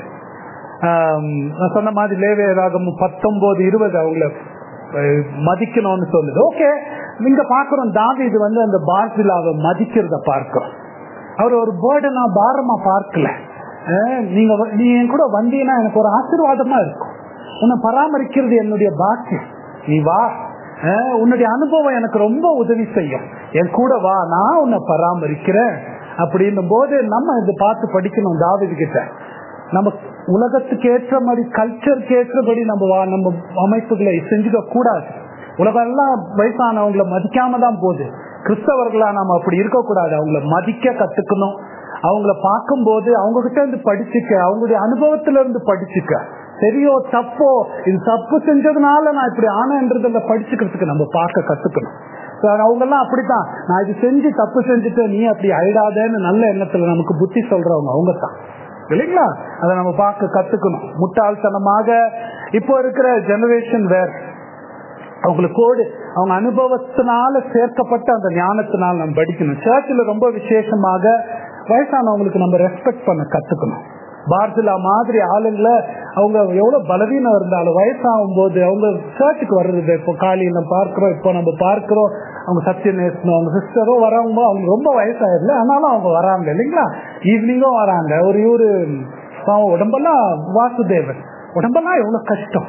Speaker 1: நான் சொன்ன மாதிரி லேவே ராகம் பத்தொன்பது இருபது அவங்கள மதிக்கணும்னு சொல்லுது ஓகே நீங்க பாக்குறோம் தாவி இது வந்து அந்த பார்சிலாவை மதிக்கிறத பார்க்கிறோம் அவர் ஒரு பேர்டனா பாரமா பார்க்கல நீங்க நீ என் கூட வந்தீங்கன்னா எனக்கு ஒரு ஆசீர்வாதமா இருக்கும் உன்னை பராமரிக்கிறது என்னுடைய பாக்கியம் நீ வா உன்னுடைய அனுபவம் எனக்கு ரொம்ப உதவி செய்யும் என் கூட வா நான் உன்னை பராமரிக்கிறேன் அப்படின்னும் போது நம்ம இதை பார்த்து படிக்கணும் தாவிது கிட்ட நம்ம உலகத்துக்கு ஏற்ற மாதிரி கல்ச்சருக்கு ஏற்றபடி நம்ம நம்ம அமைப்புகளை செஞ்சுக்க கூடாது உலகம் எல்லாம் வயசானவங்களை மதிக்காம தான் போகுது கிறிஸ்தவர்களா நாம அப்படி இருக்கக்கூடாது அவங்கள மதிக்க கத்துக்கணும் அவங்கள பார்க்கும்போது அவங்க கிட்ட இருந்து படிச்சுக்க அவங்களுடைய அனுபவத்துல இருந்து படிச்சுக்க சரியோ தப்போ இது தப்பு செஞ்சதுனால நான் இப்படி ஆனன்றதுல படிச்சுக்கிறதுக்கு நம்ம பார்க்க கத்துக்கணும் அவங்க எல்லாம் அப்படித்தான் நான் இது செஞ்சு தப்பு செஞ்சுட்டு நீ அப்படி ஆயிடாதேன்னு நல்ல எண்ணத்துல நமக்கு புத்தி சொல்றவங்க அவங்க தான் இல்லைங்களா அதை நம்ம பார்க்க கத்துக்கணும் முட்டாள்தனமாக இப்போ இருக்கிற ஜெனரேஷன் வேற அவங்களுக்கு கோடு அவங்க அனுபவத்தினால சேர்க்கப்பட்ட அந்த ஞானத்தினால நம்ம படிக்கணும் சர்ச்சில் ரொம்ப விசேஷமாக வயசானவங்களுக்கு நம்ம ரெஸ்பெக்ட் பண்ண கத்துக்கணும் பார்சிலா மாதிரி ஆளுங்களை அவங்க எவ்வளவு பலவீனம் இருந்தாலும் வயசாகும் போது அவங்க சர்ச்சுக்கு வர்றது இப்போ காலையில் நம்ம பார்க்கிறோம் இப்போ நம்ம பார்க்கிறோம் அவங்க சத்யநேசனும் அவங்க சிஸ்டரோ வரவங்க அவங்க ரொம்ப வயசாயிரல ஆனாலும் அவங்க வராங்க இல்லைங்களா ஈவினிங்கும் வராங்க ஒரு இவரு உடம்பெல்லாம் வாசுதேவன் உடம்பெல்லாம் எவ்வளவு கஷ்டம்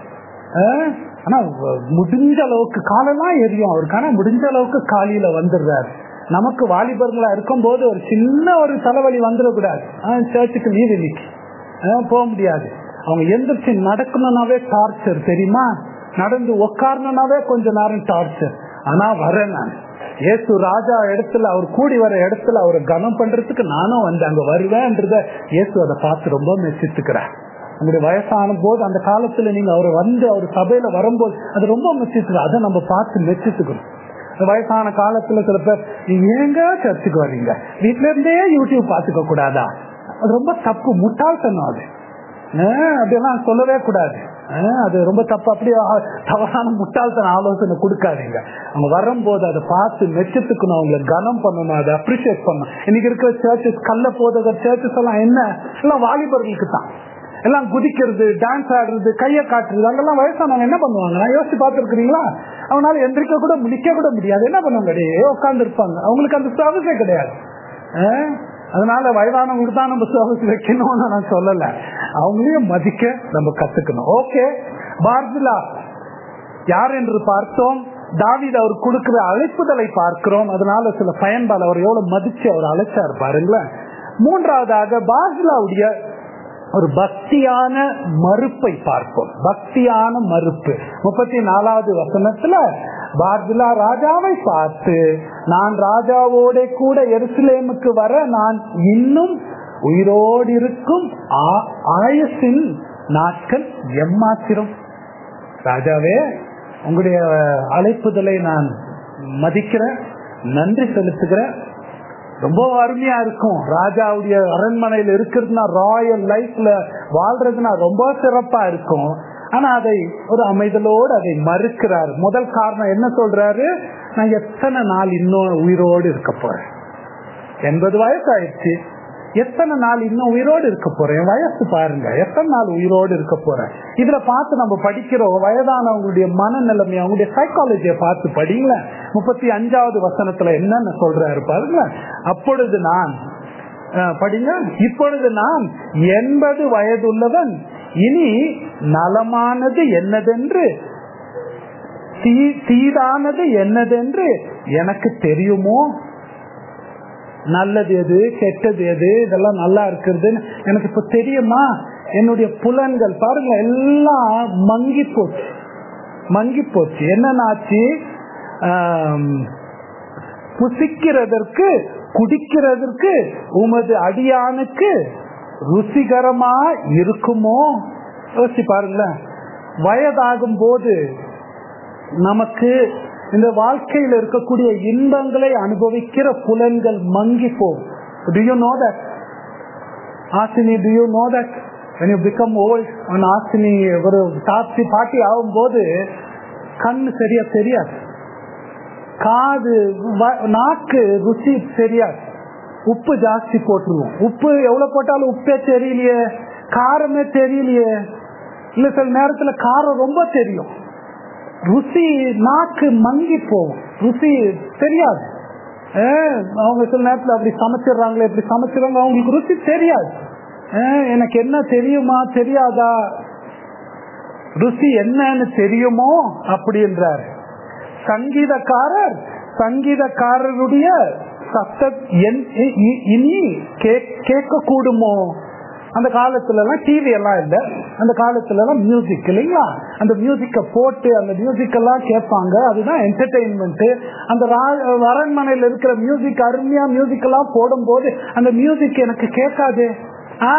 Speaker 1: ஆனா முடிஞ்ச அளவுக்கு காலெல்லாம் எரியும் அவருக்கு ஆனா முடிஞ்ச அளவுக்கு காலையில வந்துடுறாரு நமக்கு வாலிபர்களா இருக்கும் போது ஒரு சின்ன ஒரு தலைவலி வந்துடக்கூடாது சர்ச்சுக்கு லீவ் இன்னைக்கு போக முடியாது அவங்க எந்திரிச்சு நடக்கணும்னாவே டார்ச்சர் தெரியுமா நடந்து உட்காரணும்னாவே கொஞ்ச நேரம் டார்ச்சர் ஆனா வரேன் நான் ஏசு ராஜா இடத்துல அவர் கூடி வர இடத்துல அவரை கனம் பண்றதுக்கு நானும் வந்து அங்க வருவேன்றத இயேசு அதை பார்த்து ரொம்ப மெச்சித்துக்கிறார் உங்களுடைய வயசான போது அந்த காலத்துல நீங்க அவர் வந்து அவர் சபையில வரும்போது அது ரொம்ப மெச்சித்துக்கு அதை நம்ம பார்த்து மெச்சித்துக்கணும் வயசான காலத்துல சில பேர் நீங்க ஏங்க சர்ச்சுக்கு வர்றீங்க வீட்டுல இருந்தே யூடியூப் பாத்துக்க கூடாதா அது ரொம்ப தப்பு முட்டாள்தனம் அது அப்படியெல்லாம் சொல்லவே கூடாது அது ரொம்ப தப்பு அப்படியே தவறான முட்டாள்தன ஆலோசனை கொடுக்காதீங்க அவங்க வரும்போது அதை பார்த்து மெச்சத்துக்கணும் அவங்களை கனம் பண்ணணும் அதை அப்ரிசியேட் பண்ணணும் இன்னைக்கு இருக்கிற சர்ச்சஸ் கல்ல போதகர் சர்ச்சஸ் எல்லாம் என்ன எல்லாம் வாலிபர்களுக்கு தான் எல்லாம் குதிக்கிறது டான்ஸ் ஆடுறது கையை காட்டுறது அங்கெல்லாம் வயசானவங்க என்ன பண்ணுவாங்க நான் யோசிச்சு பார்த்துருக்கீங்களா அவனால எந்திரிக்க கூட நிக்க கூட முடியாது என்ன பண்ணுவாங்க அப்படியே உட்கார்ந்து இருப்பாங்க அவங்களுக்கு அந்த சர்வீஸே கிடையாது அதனால வயதானவங்களுக்கு தான் நம்ம சர்வீஸ் வைக்கணும்னு நான் சொல்லல அவங்களையும் மதிக்க நம்ம கத்துக்கணும் ஓகே பார்சிலா யார் என்று பார்த்தோம் தாவித அவர் கொடுக்கிற அழைப்புதலை பார்க்கிறோம் அதனால சில பயன்பாடு அவர் எவ்வளவு மதிச்சு அவர் அழைச்சார் பாருங்களேன் மூன்றாவதாக பார்சிலாவுடைய ஒரு பக்தியான மறுப்பை பார்ப்போம் பக்தியான மறுப்பு முப்பத்தி நாலாவது வசனத்துல பார்ஜிலா ராஜாவை பார்த்து நான் ராஜாவோட கூட எருசலேமுக்கு வர நான் இன்னும் உயிரோடு இருக்கும் ஆயுசின் நாட்கள் எம்மாத்திரம் ராஜாவே உங்களுடைய அழைப்புதலை நான் மதிக்கிறேன் நன்றி செலுத்துகிறேன் ரொம்ப அருமையா இருக்கும் ராஜாவுடைய அரண்மனையில் இருக்கிறதுனா ராயல் லைஃப்ல வாழ்றதுனா ரொம்ப சிறப்பா இருக்கும் ஆனா அதை ஒரு அமைதலோடு அதை மறுக்கிறார் முதல் காரணம் என்ன சொல்றாரு நான் எத்தனை நாள் இன்னும் உயிரோடு இருக்க போறேன் எண்பது வயசு ஆயிடுச்சு எத்தனை நாள் இன்னும் உயிரோடு இருக்க போறேன் வயசு பாருங்க எத்தனை நாள் உயிரோடு இருக்க போறேன் இதுல பார்த்து நம்ம படிக்கிறோம் வயதானவங்களுடைய மனநிலைமை அவங்களுடைய சைக்காலஜியை பார்த்து படிங்களேன் முப்பத்தி அஞ்சாவது வசனத்துல என்னன்னு சொல்றாரு பாருங்க அப்பொழுது நான் அஹ், படிங்க இப்பொழுது நான் எண்பது வயதுள்ளவன் இனி நலமானது என்னதென்று தீ- தீதானது என்னதென்று எனக்கு தெரியுமோ நல்லது எது கெட்டது எது இதெல்லாம் நல்லா இருக்கிறதுன்னு எனக்கு இப்ப தெரியுமா என்னுடைய புலன்கள் பாருங்க எல்லாம் மங்கி போச்சு மங்கி போச்சு என்னன்னாச்சு ஆம், புசிக்கிறதற்கு குடிக்கிறதற்கு உமது அடியானுக்கு ருசிகரமா இருக்குமோ யோசிச்சு பாருங்களேன் வயதாகும் போது நமக்கு இந்த வாழ்க்கையில் இருக்கக்கூடிய இன்பங்களை அனுபவிக்கிற புலன்கள் மங்கி போகும் do you know that ஆசினி do you know that when you become old on ஆசினி ஒரு தாத்தி பாட்டி ஆகும்போது கண்ணு சரியா தெரியாது காது வ- நாக்கு ருசி தெரியாது உப்பு ஜாஸ்தி போட்டுருவோம் உப்பு எவ்வளவு போட்டாலும் உப்பே தெரியலையே காரமே தெரியலையே இல்ல சில நேரத்துல காரம் ரொம்ப தெரியும் ருசி நாக்கு மங்கி போகும் ருசி தெரியாது ஏ, அவங்க சில நேரத்துல அப்படி சமைச்சிடுறாங்களே இப்படி சமைச்சிடுறாங்க அவங்களுக்கு ருசி தெரியாது ஏ, எனக்கு என்ன தெரியுமா தெரியாதா ருசி என்னன்னு தெரியுமோ அப்படின்றார் சங்கீதக்காரர் சங்கீதக்காரருடைய சத்த என்- இ- இ- இனி கேட்க கூடுமோ அந்த காலத்துல எல்லாம் டிவி எல்லாம் இல்ல அந்த காலத்துல எல்லாம் மியூசிக் இல்லைங்களா அந்த மியூசிக்க போட்டு அந்த மியூசிக் எல்லாம் கேட்பாங்க அதுதான் என்டர்டெயின்மெண்ட் அந்த ரா- அரண்மனையில இருக்கிற மியூசிக் அருமையா மியூசிக் எல்லாம் போடும்போது அந்த மியூசிக் எனக்கு கேட்காது ஆ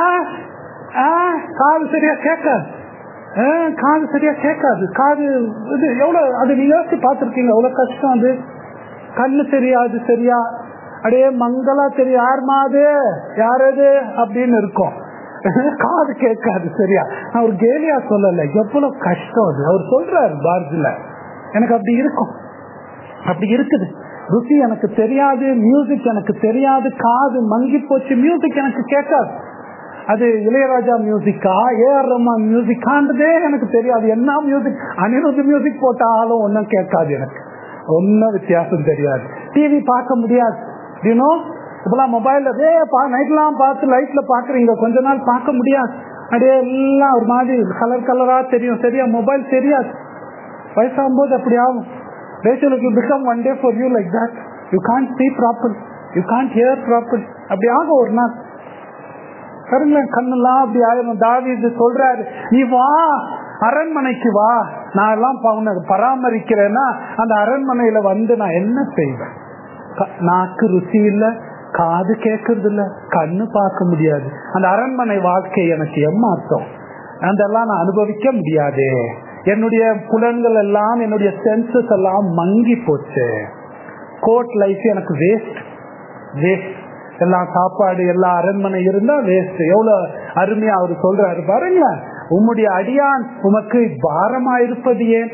Speaker 1: ஆ காது சரியா கேட்காது ஆ, காது சரியா கேட்காது காது இது எவ்வளவு அது நீங்க யோசிச்சு பார்த்திருக்கீங்க எவ்வளவு கஷ்டம் அது கண்ணு தெரியாது சரியா அடே மங்களா தெரியும் யாருமா அது யாரது அப்படின்னு இருக்கும் காது கேட்காது சரியா நான் ஒரு கேலியா சொல்லல எவ்வளவு கஷ்டம் அது அவர் சொல்றாரு பார்ஜில எனக்கு அப்படி இருக்கும் அப்படி இருக்குது ருசி எனக்கு தெரியாது மியூசிக் எனக்கு தெரியாது காது மங்கி போச்சு மியூசிக் எனக்கு கேட்காது அது இளையராஜா மியூசிக்கா ஏஆர் ரஹ்மான் மியூசிக்கான்றதே எனக்கு தெரியாது என்ன மியூசிக் அனிருத் மியூசிக் போட்டாலும் ஒன்றும் கேட்காது எனக்கு ஒன்றும் வித்தியாசம் தெரியாது டிவி பார்க்க முடியாது யூனோ இப்பெல்லாம் மொபைல்ல அதே நைட்லாம் பார்த்து லைட்ல பாக்குறீங்க கொஞ்ச நாள் பார்க்க முடியாது அப்படியே எல்லாம் ஒரு மாதிரி கலர் கலரா தெரியும் சரியா மொபைல் தெரியாது வயசாகும் போது அப்படி ஆகும் Rachel, it will become one day for you like that. You can't see properly. You can't hear properly. அப்படி ஆகும் ஒரு நாள் பாருங்களேன் கண்ணெல்லாம் அப்படி ஆயிரும் தாவீது சொல்றாரு நீ வா அரண்மனைக்கு வா நான் எல்லாம் ப- உன்னை பராமரிக்கிறேன்னா அந்த அரண்மனையில வந்து நான் என்ன செய்வேன் க- நாக்கு ருசி இல்ல காது கேட்கறது இல்ல கண்ணு பார்க்க முடியாது அந்த அரண்மனை வாழ்க்கை எனக்கு ஏமாத்தம் அதெல்லாம் நான் அனுபவிக்க முடியாதே என்னுடைய புலன்கள் எல்லாம் என்னுடைய சென்சஸ் எல்லாம் மங்கி போச்சு கோர்ட் லைஃப் எனக்கு வேஸ்ட் வேஸ்ட் எல்லா சாப்பாடு எல்லா அரண்மனை இருந்தா வேஸ்ட் எவ்வளவு அருமையா அவர் சொல்றாரு பாருங்களேன் உம்முடைய அடியான் உமக்கு பாரமா இருப்பது ஏன்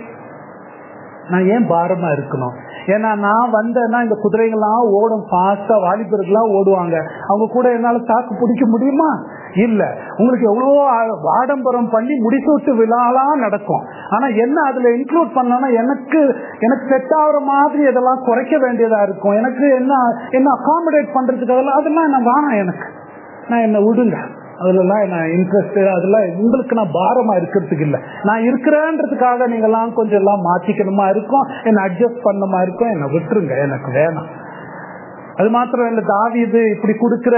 Speaker 1: நான் ஏன் பாரமா இருக்கணும் ஏன்னா நான் வந்தேன்னா இந்த குதிரைகள்லாம் ஓடும் ஃபாஸ்டா வாலிபர்கள்லாம் ஓடுவாங்க அவங்க கூட என்னால தாக்கு பிடிக்க முடியுமா இல்ல உங்களுக்கு எவ்வளவோ ஆ- ஆடம்பரம் பண்ணி முடிசூட்டு விழாலாம் நடக்கும் ஆனா என்ன அதுல இன்க்ளூட் பண்ணனா எனக்கு எனக்கு செட் ஆகுற மாதிரி இதெல்லாம் குறைக்க வேண்டியதா இருக்கும் எனக்கு என்ன என்ன அகாமடேட் பண்றதுக்கு அதெல்லாம் அதெல்லாம் என்ன வேணாம் எனக்கு நான் என்ன விடுங்க அதுலலாம் நான் இன்ட்ரெஸ்ட் அதெல்லாம் உங்களுக்கு நான் பாரமா இருக்கிறதுக்கு இல்ல நான் இருக்கிறேன்றதுக்காக நீங்க எல்லாம் கொஞ்சம் எல்லாம் மாத்திக்கணுமா இருக்கும் என்ன அட்ஜஸ்ட் பண்ணமா இருக்கும் என்ன விட்டுருங்க எனக்கு வேணாம் அது மாத்திரம் இல்ல தாவீது இப்படி கொடுக்கிற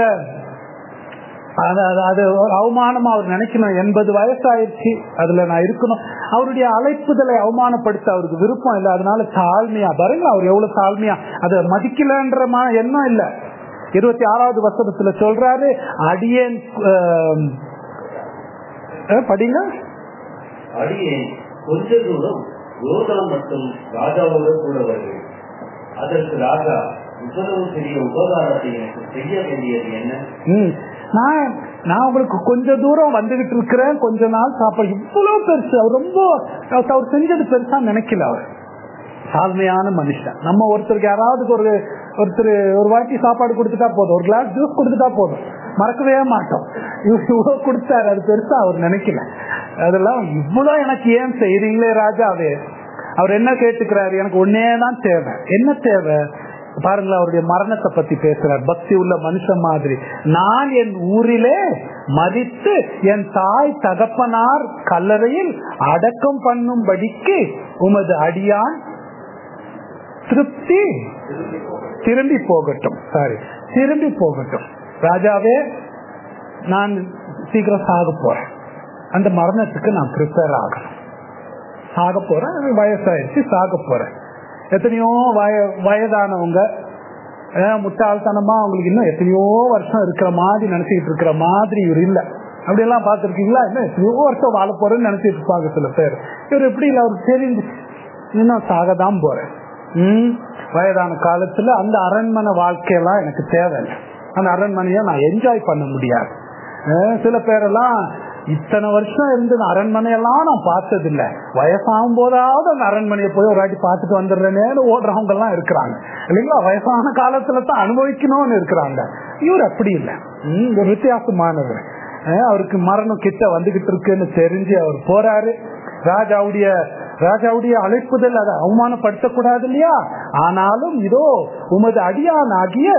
Speaker 1: அது அது- அது ஒரு அவமானமா அவர் நினைக்கணும் எண்பது வயசு ஆயிடுச்சு அதுல நான் இருக்கணும் அவருடைய அழைப்புதலை அவமானப்படுத்த அவருக்கு விருப்பம் இல்லை அதனால தாழ்மையா பாருங்க அவர் எவ்வளவு தாழ்மையா அதை மதிக்கலன்ற மா- எண்ணம் இல்ல இருபத்தி ஆறாவது வசனத்துல சொல்றாரு அடியேன் ஆம், அஹ், படிங்க
Speaker 2: அடியே கொஞ்ச தூரம் யோர்தான் மற்றும் ராஜாவோடு கூட வருகிறேன் அதற்கு ராஜா இவ்வளவு பெரிய உபகாரத்தை எனக்கு செய்ய வேண்டியது என்ன
Speaker 1: ம். நான் நான் உங்களுக்கு கொஞ்ச தூரம் வந்துகிட்டு இருக்கிறேன் கொஞ்ச நாள் சாப்பாடு இவ்வளவு பெருசு அவர் ரொம்ப அவர் செஞ்சது பெருசா நினைக்கல அவர் தாழ்மையான மனுஷன் நம்ம ஒருத்தருக்கு யாராவது ஒரு ஒருத்தர் ஒரு வாட்டி சாப்பாடு கொடுத்துட்டா போதும் ஒரு கிளாஸ் ஜூஸ் கொடுத்துட்டா போதும் மறக்கவே மாட்டோம் இவர் இவ்வளவு கொடுத்தாரு அது பெருசா அவர் நினைக்கல அதெல்லாம் இவ்வளவு எனக்கு ஏன் செய்றீங்களே ராஜாவே அவர் என்ன கேட்டுக்கிறாரு எனக்கு ஒன்னே தான் தேவை என்ன தேவை பாருங்களேன் அவருடைய மரணத்தை பத்தி பேசுறார் பக்தி உள்ள மனுஷன் மாதிரி நான் என் ஊரிலே மதித்து என் தாய் தகப்பனார் கல்லறையில் அடக்கம் பண்ணும்படிக்கு உமது அடியான் திருப்தி திரும்பி போகட்டும் சாரி திரும்பி போகட்டும் ராஜாவே நான் சீக்கிரம் சாக போறேன் அந்த மரணத்துக்கு நான் ப்ரிப்பேர் ஆகணும் சாக போறேன் எனக்கு வயசாயிருச்சு சாக போறேன் எத்தனையோ வய வயதானவங்க அஹ், முட்டாள்தனமா அவங்களுக்கு இன்னும் எத்தனையோ வருஷம் இருக்கிற மாதிரி நினைச்சிட்டு இருக்கிற மாதிரி இவர் இல்ல அப்படியெல்லாம் பார்த்துருக்கீங்களா இன்னும் எத்தனையோ வருஷம் வாழ போறேன்னு நினைச்சிட்டு இருப்பாங்க சில பேர் இவர் எப்படி இல்லை அவருக்கு தெரிஞ்சு இன்னும் சாகதான் போறேன் ம் வயதான காலத்துல அந்த அரண்மனை வாழ்க்கையெல்லாம் எனக்கு தேவையில்லை அந்த அரண்மனையை நான் என்ஜாய் பண்ண முடியாது அஹ் சில பேரெல்லாம் இத்தனை வருஷம் இருந்து இந்த அரண்மனையெல்லாம் நான் பார்த்தது இல்ல வயசாகும் போதாவது அந்த அரண்மனையை போய் ஒரு வாட்டி பார்த்துட்டு வந்துடுறேன்னு ஓடுறவங்க எல்லாம் இருக்கிறாங்க இல்லைங்களா வயசான காலத்துல தான் அனுபவிக்கணும்னு இருக்கிறாங்க இவர் அப்படி இல்லை ம், ஒரு வித்தியாசமானவர் அஹ் அவருக்கு மரணம் கிட்ட வந்துகிட்டு இருக்குன்னு தெரிஞ்சு அவர் போறாரு ராஜாவுடைய ராஜாவுடைய அழைப்புதல் அதை அவமானப்படுத்தக்கூடாது இல்லையா ஆனாலும் இதோ உமது அடியான் ஆகிய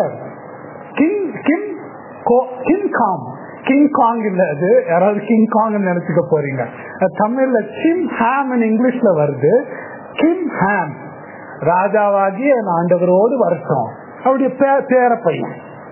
Speaker 1: கிங் கிங் கோ- கிங் காங் கிங் காங் இல்ல அது யாராவது கிங் காங் நினைச்சுக்க போறீங்க அது தமிழ்ல கிம் ஹாம் இங்கிலீஷ்ல வருது கிம் ஹாம் ராஜாவாகிய என் ஆண்டவரோடு வரட்டும் அவருடைய பே- பேர பையன்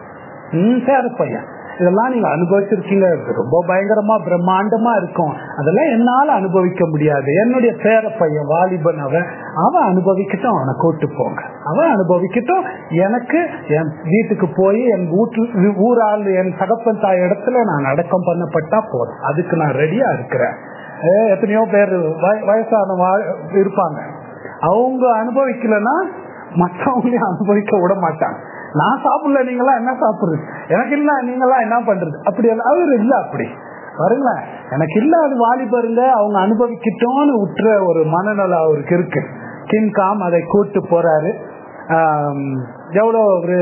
Speaker 1: ம், பேர பையன் இதெல்லாம் நீங்க அனுபவிச்சிருக்கீங்க இது ரொம்ப பயங்கரமா பிரம்மாண்டமா இருக்கும் அதெல்லாம் என்னால அனுபவிக்க முடியாது என்னுடைய பேர பையன் வாலிபன் அவன் அவன் அனுபவிக்கட்டும் அவனை கூட்டு போங்க அவன் அனுபவிக்கட்டும் எனக்கு என் வீட்டுக்கு போய் என் வீட்டு ஊரால் என் தகப்பன் தாய் இடத்துல நான் அடக்கம் பண்ணப்பட்டா போதும் அதுக்கு நான் ரெடியா இருக்கிறேன் ஏ, எத்தனையோ பேர் வய- வயசான வா- இருப்பாங்க அவங்க அனுபவிக்கலன்னா மற்றவங்களையும் அனுபவிக்க விட மாட்டாங்க நான் சாப்பிடல நீங்களா என்ன சாப்பிடுறது எனக்கு இல்ல நீங்களா என்ன பண்றது அப்படி எல்லாம் அவர் இல்ல அப்படி வருங்களேன் எனக்கு இல்ல அது வாலிபருங்க அவங்க அனுபவிக்கிட்டோன்னு உற்ற ஒரு மனநல அவருக்கு இருக்கு கிம் காம் அதை கூட்டு போறாரு ஆம், எவ்வளவு ஒரு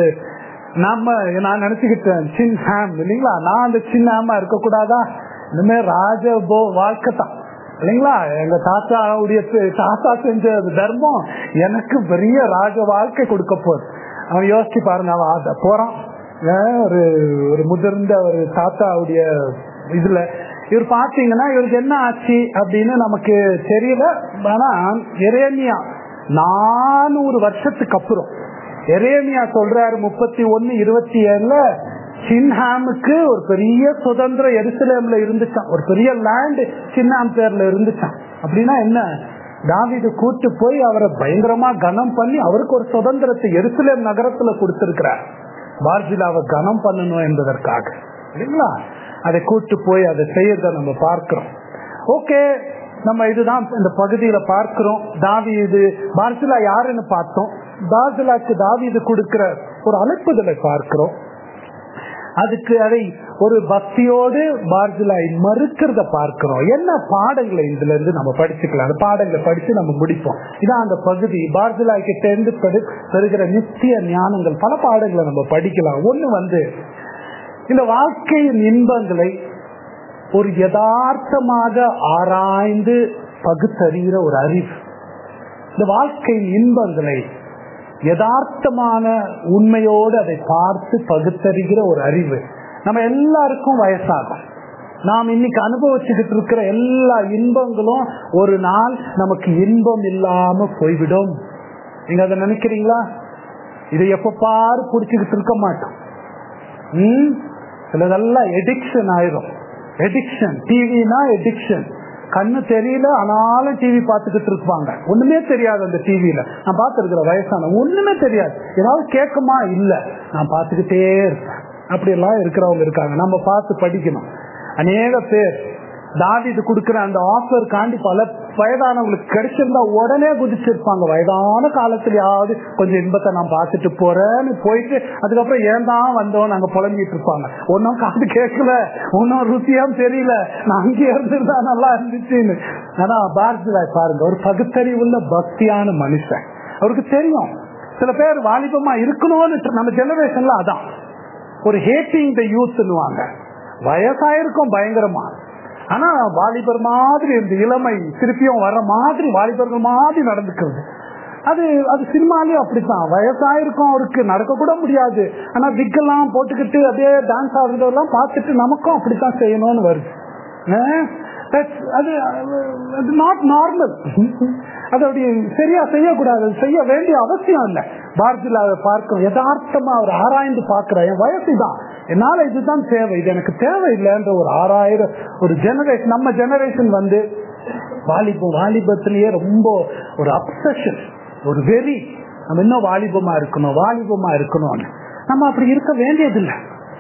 Speaker 1: நாம நான் நினைச்சுக்கிட்டேன் சின் ஹாம் இல்லைங்களா நான் அந்த சின்ன ஹாமா இருக்கக்கூடாதா இனிமே ராஜ போ வாழ்க்கை தான் இல்லைங்களா எங்க தாத்தாவுடைய பே- தாத்தா செஞ்ச தர்மம் எனக்கு பெரிய ராஜ வாழ்க்கை கொடுக்க போகுது அவன் யோசிச்சு பாருங்க அவன் அத போறான் ஏன் ஒரு ஒரு முதிர்ந்த ஒரு தாத்தாவுடைய இதுல இவர் பாத்தீங்கன்னா இவருக்கு என்ன ஆச்சு அப்படின்னு நமக்கு தெரியல ஆனா எரேமியா நானூறு வருஷத்துக்கு அப்புறம் எரேமியா சொல்றாரு முப்பத்தி ஒன்னு இருபத்தி ஏழுல சின்ஹாமுக்கு ஒரு பெரிய சுதந்திர எருசலேம்ல இருந்துச்சான் ஒரு பெரிய லேண்ட் சின்ஹாம் பேர்ல இருந்துச்சான் அப்படின்னா என்ன தாவீது கூட்டு போய் அவரை பயங்கரமா கனம் பண்ணி அவருக்கு ஒரு சுதந்திரத்தை எருசலேம் நகரத்துல கொடுத்திருக்கிறார் பார்ஜிலாவை கனம் பண்ணணும் என்பதற்காக இல்லைங்களா அதை கூட்டு போய் அதை செய்யறத நம்ம பார்க்கிறோம் ஓகே நம்ம இதுதான் இந்த பகுதியில பார்க்கிறோம் தாவீது பார்சிலா யாருன்னு பார்த்தோம் பார்சிலாக்கு தாவீது கொடுக்கிற ஒரு அழைப்புதலை பார்க்கிறோம் அதுக்கு அதை ஒரு பக்தியோடு பார்ஜிலாய் மறுக்கிறத பார்க்கிறோம் என்ன பாடங்களை இதுல இருந்து நம்ம படிச்சுக்கலாம் அந்த பாடங்களை படிச்சு நம்ம முடிப்போம் இதான் அந்த பகுதி பார்ஜிலாய் கிட்ட இருந்து பெறு- பெறுகிற நித்திய ஞானங்கள் பல பாடங்களை நம்ம படிக்கலாம் ஒண்ணு வந்து இந்த வாழ்க்கையின் இன்பங்களை ஒரு யதார்த்தமாக ஆராய்ந்து பகுத்தறிகிற ஒரு அறிவு இந்த வாழ்க்கையின் இன்பங்களை யதார்த்தமான உண்மையோடு அதை பார்த்து பகுத்தறிகிற ஒரு அறிவு நம்ம எல்லாருக்கும் வயசாகும் நாம் இன்னைக்கு அனுபவிச்சுக்கிட்டு இருக்கிற எல்லா இன்பங்களும் ஒரு நாள் நமக்கு இன்பம் இல்லாம போய்விடும் நீங்க அதை நினைக்கிறீங்களா இதை எப்ப பாரு புடிச்சுக்கிட்டு இருக்க மாட்டோம் ம் சிலதெல்லாம் எடிக்ஷன் ஆயிரும் எடிக்ஷன் டிவினா எடிக்ஷன் கண்ணு தெரியல ஆனாலும் டிவி பார்த்துக்கிட்டு இருப்பாங்க ஒண்ணுமே தெரியாது அந்த டிவியில நான் பார்த்திருக்கிற வயசான ஒண்ணுமே தெரியாது ஏதாவது கேட்குமா இல்ல நான் பார்த்துக்கிட்டே இருப்பேன் அப்படி எல்லாம் இருக்கிறவங்க இருக்காங்க நம்ம பார்த்து படிக்கணும் அநேக பேர் தாவிது கொடுக்கிற அந்த ஆஃபர் காண்டி பல வயதானவங்களுக்கு கிடைச்சிருந்தா உடனே குதிச்சிருப்பாங்க வயதான காலத்துலயாவது கொஞ்சம் இன்பத்தை நான் பார்த்துட்டு போறேன்னு போயிட்டு அதுக்கப்புறம் ஏன் தான் வந்தோம் நாங்க புலம்பிட்டு இருப்பாங்க ஒன்னும் காது கேட்கல ஒன்னும் ருசியாம் தெரியல நான் அங்கே இருந்திருந்தா நல்லா இருந்துச்சுன்னு ஆனா பாரதிராய் பாருங்க ஒரு பகுத்தறிவுள்ள பக்தியான மனுஷன் அவருக்கு தெரியும் சில பேர் வாலிபமா இருக்கணும்னு நம்ம ஜெனரேஷன்ல அதான் ஒரு ஹேட்டிங் த யூத்னுவாங்க வயசாயிருக்கும் பயங்கரமா ஆனா வாலிபர் மாதிரி இந்த இளமை திருப்பியும் வர்ற மாதிரி வாலிபர்கள் மாதிரி நடந்துக்கிறது அது அது சினிமாலயும் அப்படித்தான் வயசாயிருக்கும் அவருக்கு நடக்க கூட முடியாது ஆனா விக்கெல்லாம் போட்டுக்கிட்டு அப்படியே டான்ஸ் ஆடுறதெல்லாம் பார்த்துட்டு நமக்கும் அப்படித்தான் செய்யணும்னு வருது அஹ் that's- அது அது நாட் நார்மல் அது அப்படி சரியா செய்யக்கூடாது அது செய்ய வேண்டிய அவசியம் இல்லை பாரதியில் அதை பார்க்கணும் யதார்த்தமா அவர் ஆராய்ந்து பார்க்கிற என் வயசு தான் என்னால இதுதான் தேவை இது எனக்கு தேவை இல்லைன்ற ஒரு ஆறாயிரம் ஒரு ஜெனரேஷன் நம்ம ஜெனரேஷன் வந்து வாலிபம் வாலிபத்திலேயே ரொம்ப ஒரு அப்சஷன் ஒரு வெறி நம்ம இன்னும் வாலிபமா இருக்கணும் வாலிபமா இருக்கணும்னு நம்ம அப்படி இருக்க வேண்டியதில்லை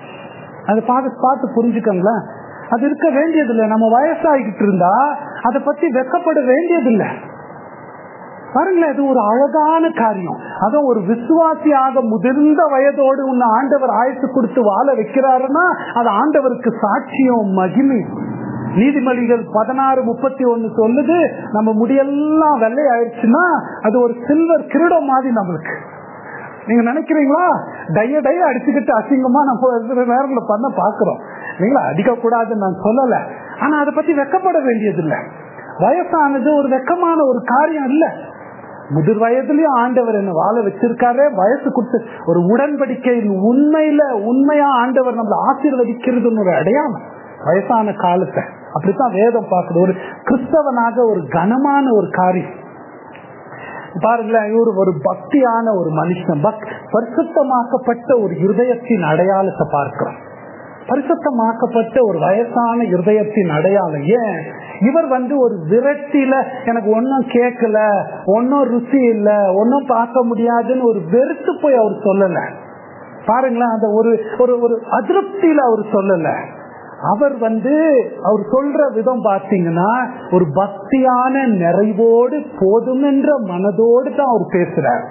Speaker 1: அதை பார்த்து பார்த்து புரிஞ்சுக்கோங்களேன் அது இருக்க வேண்டியதில்லை நம்ம வயசாகிட்டு இருந்தா அதை பத்தி வெக்கப்பட வேண்டியதில்லை பாருங்களேன் இது ஒரு அழகான காரியம் அதுவும் ஒரு விசுவாசியாக முதிர்ந்த வயதோடு உன்னை ஆண்டவர் ஆயுசு கொடுத்து வாழ வைக்கிறாருன்னா அது ஆண்டவருக்கு சாட்சியம் மகிமையும் நீதிமொழிகள் பதினாறு முப்பத்தி ஒண்ணு சொல்லுது நம்ம முடியெல்லாம் வெள்ளை ஆயிடுச்சுன்னா அது ஒரு சில்வர் கிரீடம் மாதிரி நம்மளுக்கு நீங்க நினைக்கிறீங்களா டைய டைய அடிச்சுக்கிட்டு அசிங்கமா நம்ம சில நேரங்கள பண்ண பாக்குறோம் நீங்களா அடிக்க கூடாதுன்னு நான் சொல்லல ஆனா அதை பத்தி வெக்கப்பட வேண்டியதில்லை வயசானது ஒரு வெக்கமான ஒரு காரியம் இல்ல முதிர் வயதுலயும் ஆண்டவர் என்ன வாழ வச்சிருக்காரு வயசு கொடுத்து ஒரு உடன்படிக்கையில் உண்மையில உண்மையா ஆண்டவர் நம்மள ஆசீர்வதிக்கிறதுன்னு ஒரு அடையாளம் வயசான காலத்தை அப்படித்தான் வேதம் பார்க்குது ஒரு கிறிஸ்தவனாக ஒரு கனமான ஒரு காரியம் பாருங்களேன் இவர் ஒரு பக்தியான ஒரு மனுஷன் பக் பரிசுத்தமாக்கப்பட்ட ஒரு இருதயத்தின் அடையாளத்தை பார்க்கிறோம் பரிசுத்தமாக்கப்பட்ட ஒரு வயசான இருதயத்தின் அடையாளம் ஏன் இவர் வந்து ஒரு விரட்டில எனக்கு ஒன்னும் கேட்கல ஒன்னும் ருசி இல்ல ஒன்னும் பார்க்க முடியாதுன்னு ஒரு வெறுத்து போய் அவர் சொல்லல பாருங்களேன் அந்த ஒரு ஒரு ஒரு அதிருப்தியில அவர் சொல்லல அவர் வந்து அவர் சொல்ற விதம் பார்த்தீங்கன்னா ஒரு பக்தியான நிறைவோடு போதுமென்ற மனதோடு தான் அவர் பேசுறார்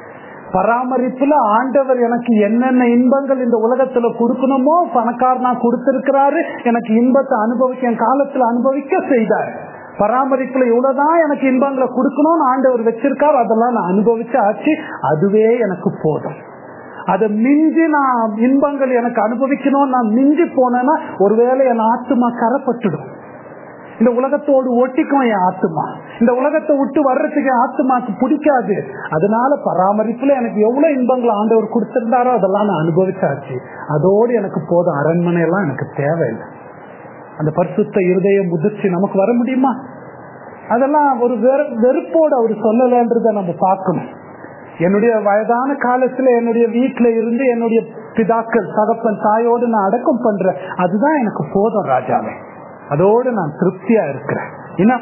Speaker 1: பராமரிப்புல ஆண்டவர் எனக்கு என்னென்ன இன்பங்கள் இந்த உலகத்துல கொடுக்கணுமோ பணக்காரனா கொடுத்திருக்கிறாரு எனக்கு இன்பத்தை அனுபவிக்க என் காலத்துல அனுபவிக்க செய்தார் பராமரிப்புல இவ்வளவுதான் எனக்கு இன்பங்களை கொடுக்கணும்னு ஆண்டவர் வச்சிருக்காரு அதெல்லாம் நான் அனுபவிச்ச ஆச்சு அதுவே எனக்கு போதும் அதை மிஞ்சி நான் இன்பங்கள் எனக்கு அனுபவிக்கணும் நான் மிஞ்சி போனேன்னா ஒருவேளை என் ஆத்துமா கரப்பட்டுடும் இந்த உலகத்தோடு ஒட்டிக்கும் என் ஆத்துமா இந்த உலகத்தை விட்டு வர்றதுக்கு என் ஆத்துமாக்கு பிடிக்காது அதனால பராமரிப்புல எனக்கு எவ்வளவு இன்பங்கள் ஆண்டவர் கொடுத்திருந்தாரோ அதெல்லாம் நான் அனுபவிச்சாச்சு அதோடு எனக்கு போதும் அரண்மனை எல்லாம் எனக்கு தேவையில்லை அந்த பரிசுத்த இருதய முதிர்ச்சி நமக்கு வர முடியுமா அதெல்லாம் ஒரு வெறுப்போடு அவர் சொல்லலன்றத நம்ம பார்க்கணும் என்னுடைய வயதான காலத்துல என்னுடைய வீட்டுல இருந்து என்னுடைய பிதாக்கள் தகப்பன் தாயோடு நான் அடக்கம் பண்றேன் அதுதான் எனக்கு போதும் ராஜாவே அதோடு நான் திருப்தியா இருக்கிறேன் என்ன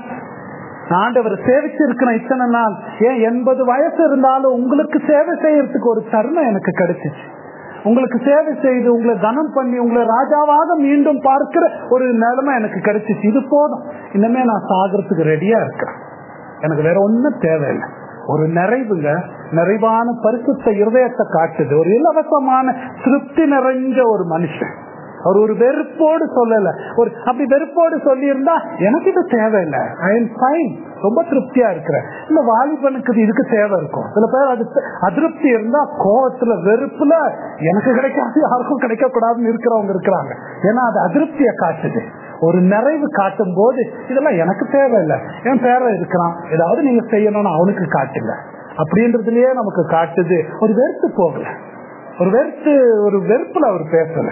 Speaker 1: ஆண்டவர் சேவிச்சு இருக்கிறேன் இத்தனை நாள் ஏன் எண்பது வயசு இருந்தாலும் உங்களுக்கு சேவை செய்யறதுக்கு ஒரு தருணம் எனக்கு கிடைச்சிச்சு உங்களுக்கு சேவை செய்து உங்களை கனம் பண்ணி உங்களை ராஜாவாக மீண்டும் பார்க்கிற ஒரு நிலைமை எனக்கு கிடைச்சிச்சு இது போதும் இனிமே நான் சாகிறதுக்கு ரெடியா இருக்கிறேன் எனக்கு வேற ஒன்னும் தேவையில்லை ஒரு நிறைவுங்க நிறைவான பரிசுத்த இருதயத்தை காட்டுது ஒரு இலவசமான திருப்தி நிறைஞ்ச ஒரு மனுஷன் அவர் ஒரு வெறுப்போடு சொல்லல ஒரு அப்படி வெறுப்போடு சொல்லி இருந்தா எனக்கு இது தேவையில்லை ஐ எம் ஃபைன் ரொம்ப திருப்தியா இருக்கிறேன் இந்த வாலிபனுக்கு இதுக்கு தேவை இருக்கும் சில பேர் அது அதிருப்தி இருந்தா கோவத்துல வெறுப்புல எனக்கு கிடைக்காது யாருக்கும் கிடைக்க கூடாதுன்னு இருக்கிறவங்க இருக்கிறாங்க ஏன்னா அது அதிருப்தியை காட்டுது ஒரு நிறைவு காட்டும் போது இதெல்லாம் எனக்கு தேவையில்லை என் பேர இருக்கிறான் ஏதாவது நீங்க செய்யணும்னு அவனுக்கு காட்டுங்க அப்படின்றதுலயே நமக்கு காட்டுது ஒரு வெறுத்து போகல ஒரு வெறுத்து ஒரு வெறுப்புல அவர் பேசல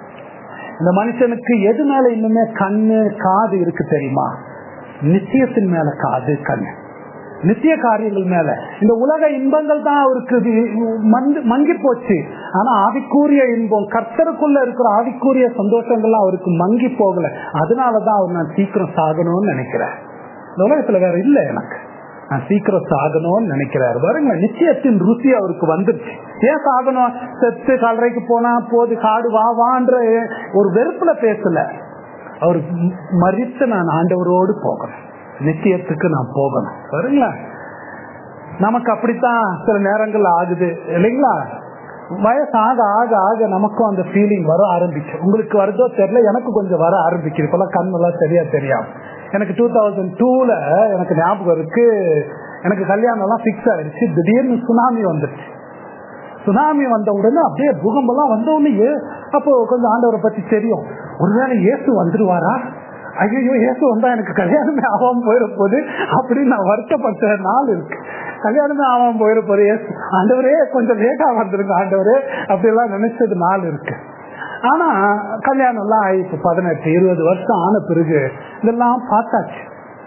Speaker 1: இந்த மனுஷனுக்கு எது மேல இன்னுமே கண்ணு காது இருக்கு தெரியுமா நிச்சயத்தின் மேல காது கண்ணு நித்திய காரியங்கள் மேல இந்த உலக இன்பங்கள் தான் அவருக்கு மங்கி போச்சு ஆனா ஆவிக்கூறிய இன்பம் கர்த்தருக்குள்ள இருக்கிற ஆவிக்கூறிய சந்தோஷங்கள்லாம் அவருக்கு மங்கி போகல அதனாலதான் அவர் நான் சீக்கிரம் சாகணும்னு நினைக்கிறேன் இந்த உலகத்துல வேற இல்ல எனக்கு நான் சீக்கிரம் சாகணும்னு நினைக்கிறாரு பாருங்க நிச்சயத்தின் ருசி அவருக்கு வந்துருச்சு ஏன் சாகணும் செத்து கல்லறைக்கு போனா போது காடு வா வான்ற ஒரு வெறுப்புல பேசல அவர் மறித்து நான் ஆண்டவரோடு போகணும் நித்தியத்துக்கு நான் போகணும் சரிங்களா நமக்கு அப்படித்தான் சில நேரங்கள் ஆகுது இல்லைங்களா வயசு ஆக ஆக ஆக நமக்கும் அந்த ஃபீலிங் வர ஆரம்பிச்சு உங்களுக்கு வருதோ தெரியல எனக்கு கொஞ்சம் வர ஆரம்பிக்குது இப்பெல்லாம் கண்ணெல்லாம் சரியா தெரியாது எனக்கு டூ தௌசண்ட் டூல எனக்கு ஞாபகம் இருக்கு எனக்கு கல்யாணம் எல்லாம் பிக்ஸ் ஆயிடுச்சு திடீர்னு சுனாமி வந்துருச்சு சுனாமி வந்த உடனே அப்படியே பூகம்பெல்லாம் வந்த உடனே அப்போ கொஞ்சம் ஆண்டவரை பத்தி தெரியும் ஒருவேளை இயேசு வந்துருவாரா ஐயோ இயேசு வந்தா எனக்கு கல்யாணமே ஆகாம போயிட போகுது அப்படின்னு நான் வருத்தப்பட்ட நாள் இருக்கு கல்யாணமே ஆகாம போயிட போது இயேசு ஆண்டவரே கொஞ்சம் லேட்டா வந்துருங்க ஆண்டவரே அப்படி எல்லாம் நினைச்சது நாள் இருக்கு ஆனா கல்யாணம் எல்லாம் ஆயிடுச்சு பதினெட்டு இருபது வருஷம் ஆன பிறகு இதெல்லாம் பார்த்தாச்சு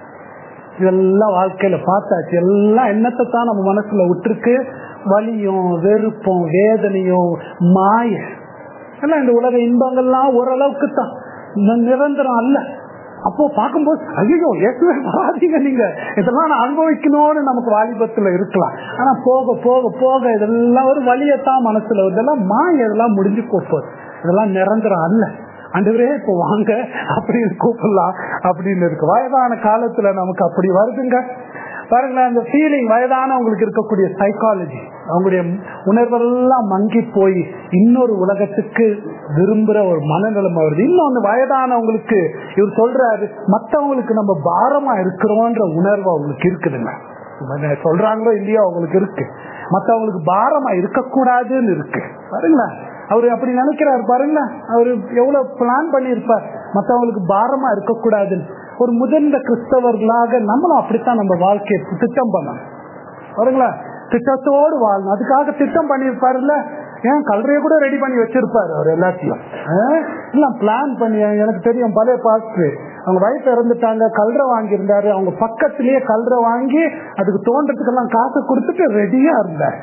Speaker 1: இதெல்லாம் வாழ்க்கையில பார்த்தாச்சு எல்லாம் என்னத்தை தான் நம்ம மனசுல விட்டுருக்கு வலியும் வெறுப்பும் வேதனையும் மாய எல்லாம் இந்த உலக இன்பங்கள்லாம் ஓரளவுக்கு தான் நிரந்தரம் அல்ல அப்போ பார்க்கும்போது ஐயோ இயேசுவே வராதீங்க நீங்க இதெல்லாம் நான் அனுபவிக்கணும்னு நமக்கு வாலிபத்துல இருக்கலாம் ஆனா போக போக போக இதெல்லாம் ஒரு வழியத்தான் மனசுல இதெல்லாம் மாய இதெல்லாம் முடிஞ்சு போகுது இதெல்லாம் நிரந்தரம் அல்ல ஆண்டவரே இப்போ வாங்க அப்படின்னு கூப்பிடலாம் அப்படின்னு இருக்கு வயதான காலத்துல நமக்கு அப்படி வருதுங்க பாருங்களேன் அந்த ஃபீலிங் வயதானவங்களுக்கு இருக்கக்கூடிய சைக்காலஜி அவங்களுடைய உணர்வெல்லாம் மங்கி போய் இன்னொரு உலகத்துக்கு விரும்புற ஒரு மனநிலைமை வருது இன்னொன்னு வயதானவங்களுக்கு இவர் சொல்றாரு மத்தவங்களுக்கு நம்ம பாரமா இருக்கிறோன்ற உணர்வு அவங்களுக்கு இருக்குதுங்க சொல்றாங்களோ இல்லையோ அவங்களுக்கு இருக்கு மத்தவங்களுக்கு பாரமா இருக்கக்கூடாதுன்னு இருக்கு பாருங்களேன் அவரு அப்படி நினைக்கிறாரு பாருங்க அவரு எவ்வளவு பிளான் பண்ணிருப்பார் மத்தவங்களுக்கு பாரமா இருக்கக்கூடாதுன்னு ஒரு முதிர்ந்த கிறிஸ்தவர்களாக நம்மளும் அப்படித்தான் நம்ம வாழ்க்கையை திட்டம் பண்ணணும் பாருங்களா திட்டத்தோடு வாழணும் அதுக்காக திட்டம் பண்ணிருப்பாருல்ல ஏன் கல்றைய கூட ரெடி பண்ணி வச்சிருப்பாரு அவர் எல்லாத்தையும் எல்லாம் பிளான் பண்ணி எனக்கு தெரியும் பழைய பாஸ்டர் அவங்க வயசு இறந்துட்டாங்க கல்ற வாங்கியிருந்தாரு அவங்க பக்கத்திலேயே கல்ற வாங்கி அதுக்கு தோன்றதுக்கெல்லாம் காசு கொடுத்துட்டு ரெடியா இருந்தார்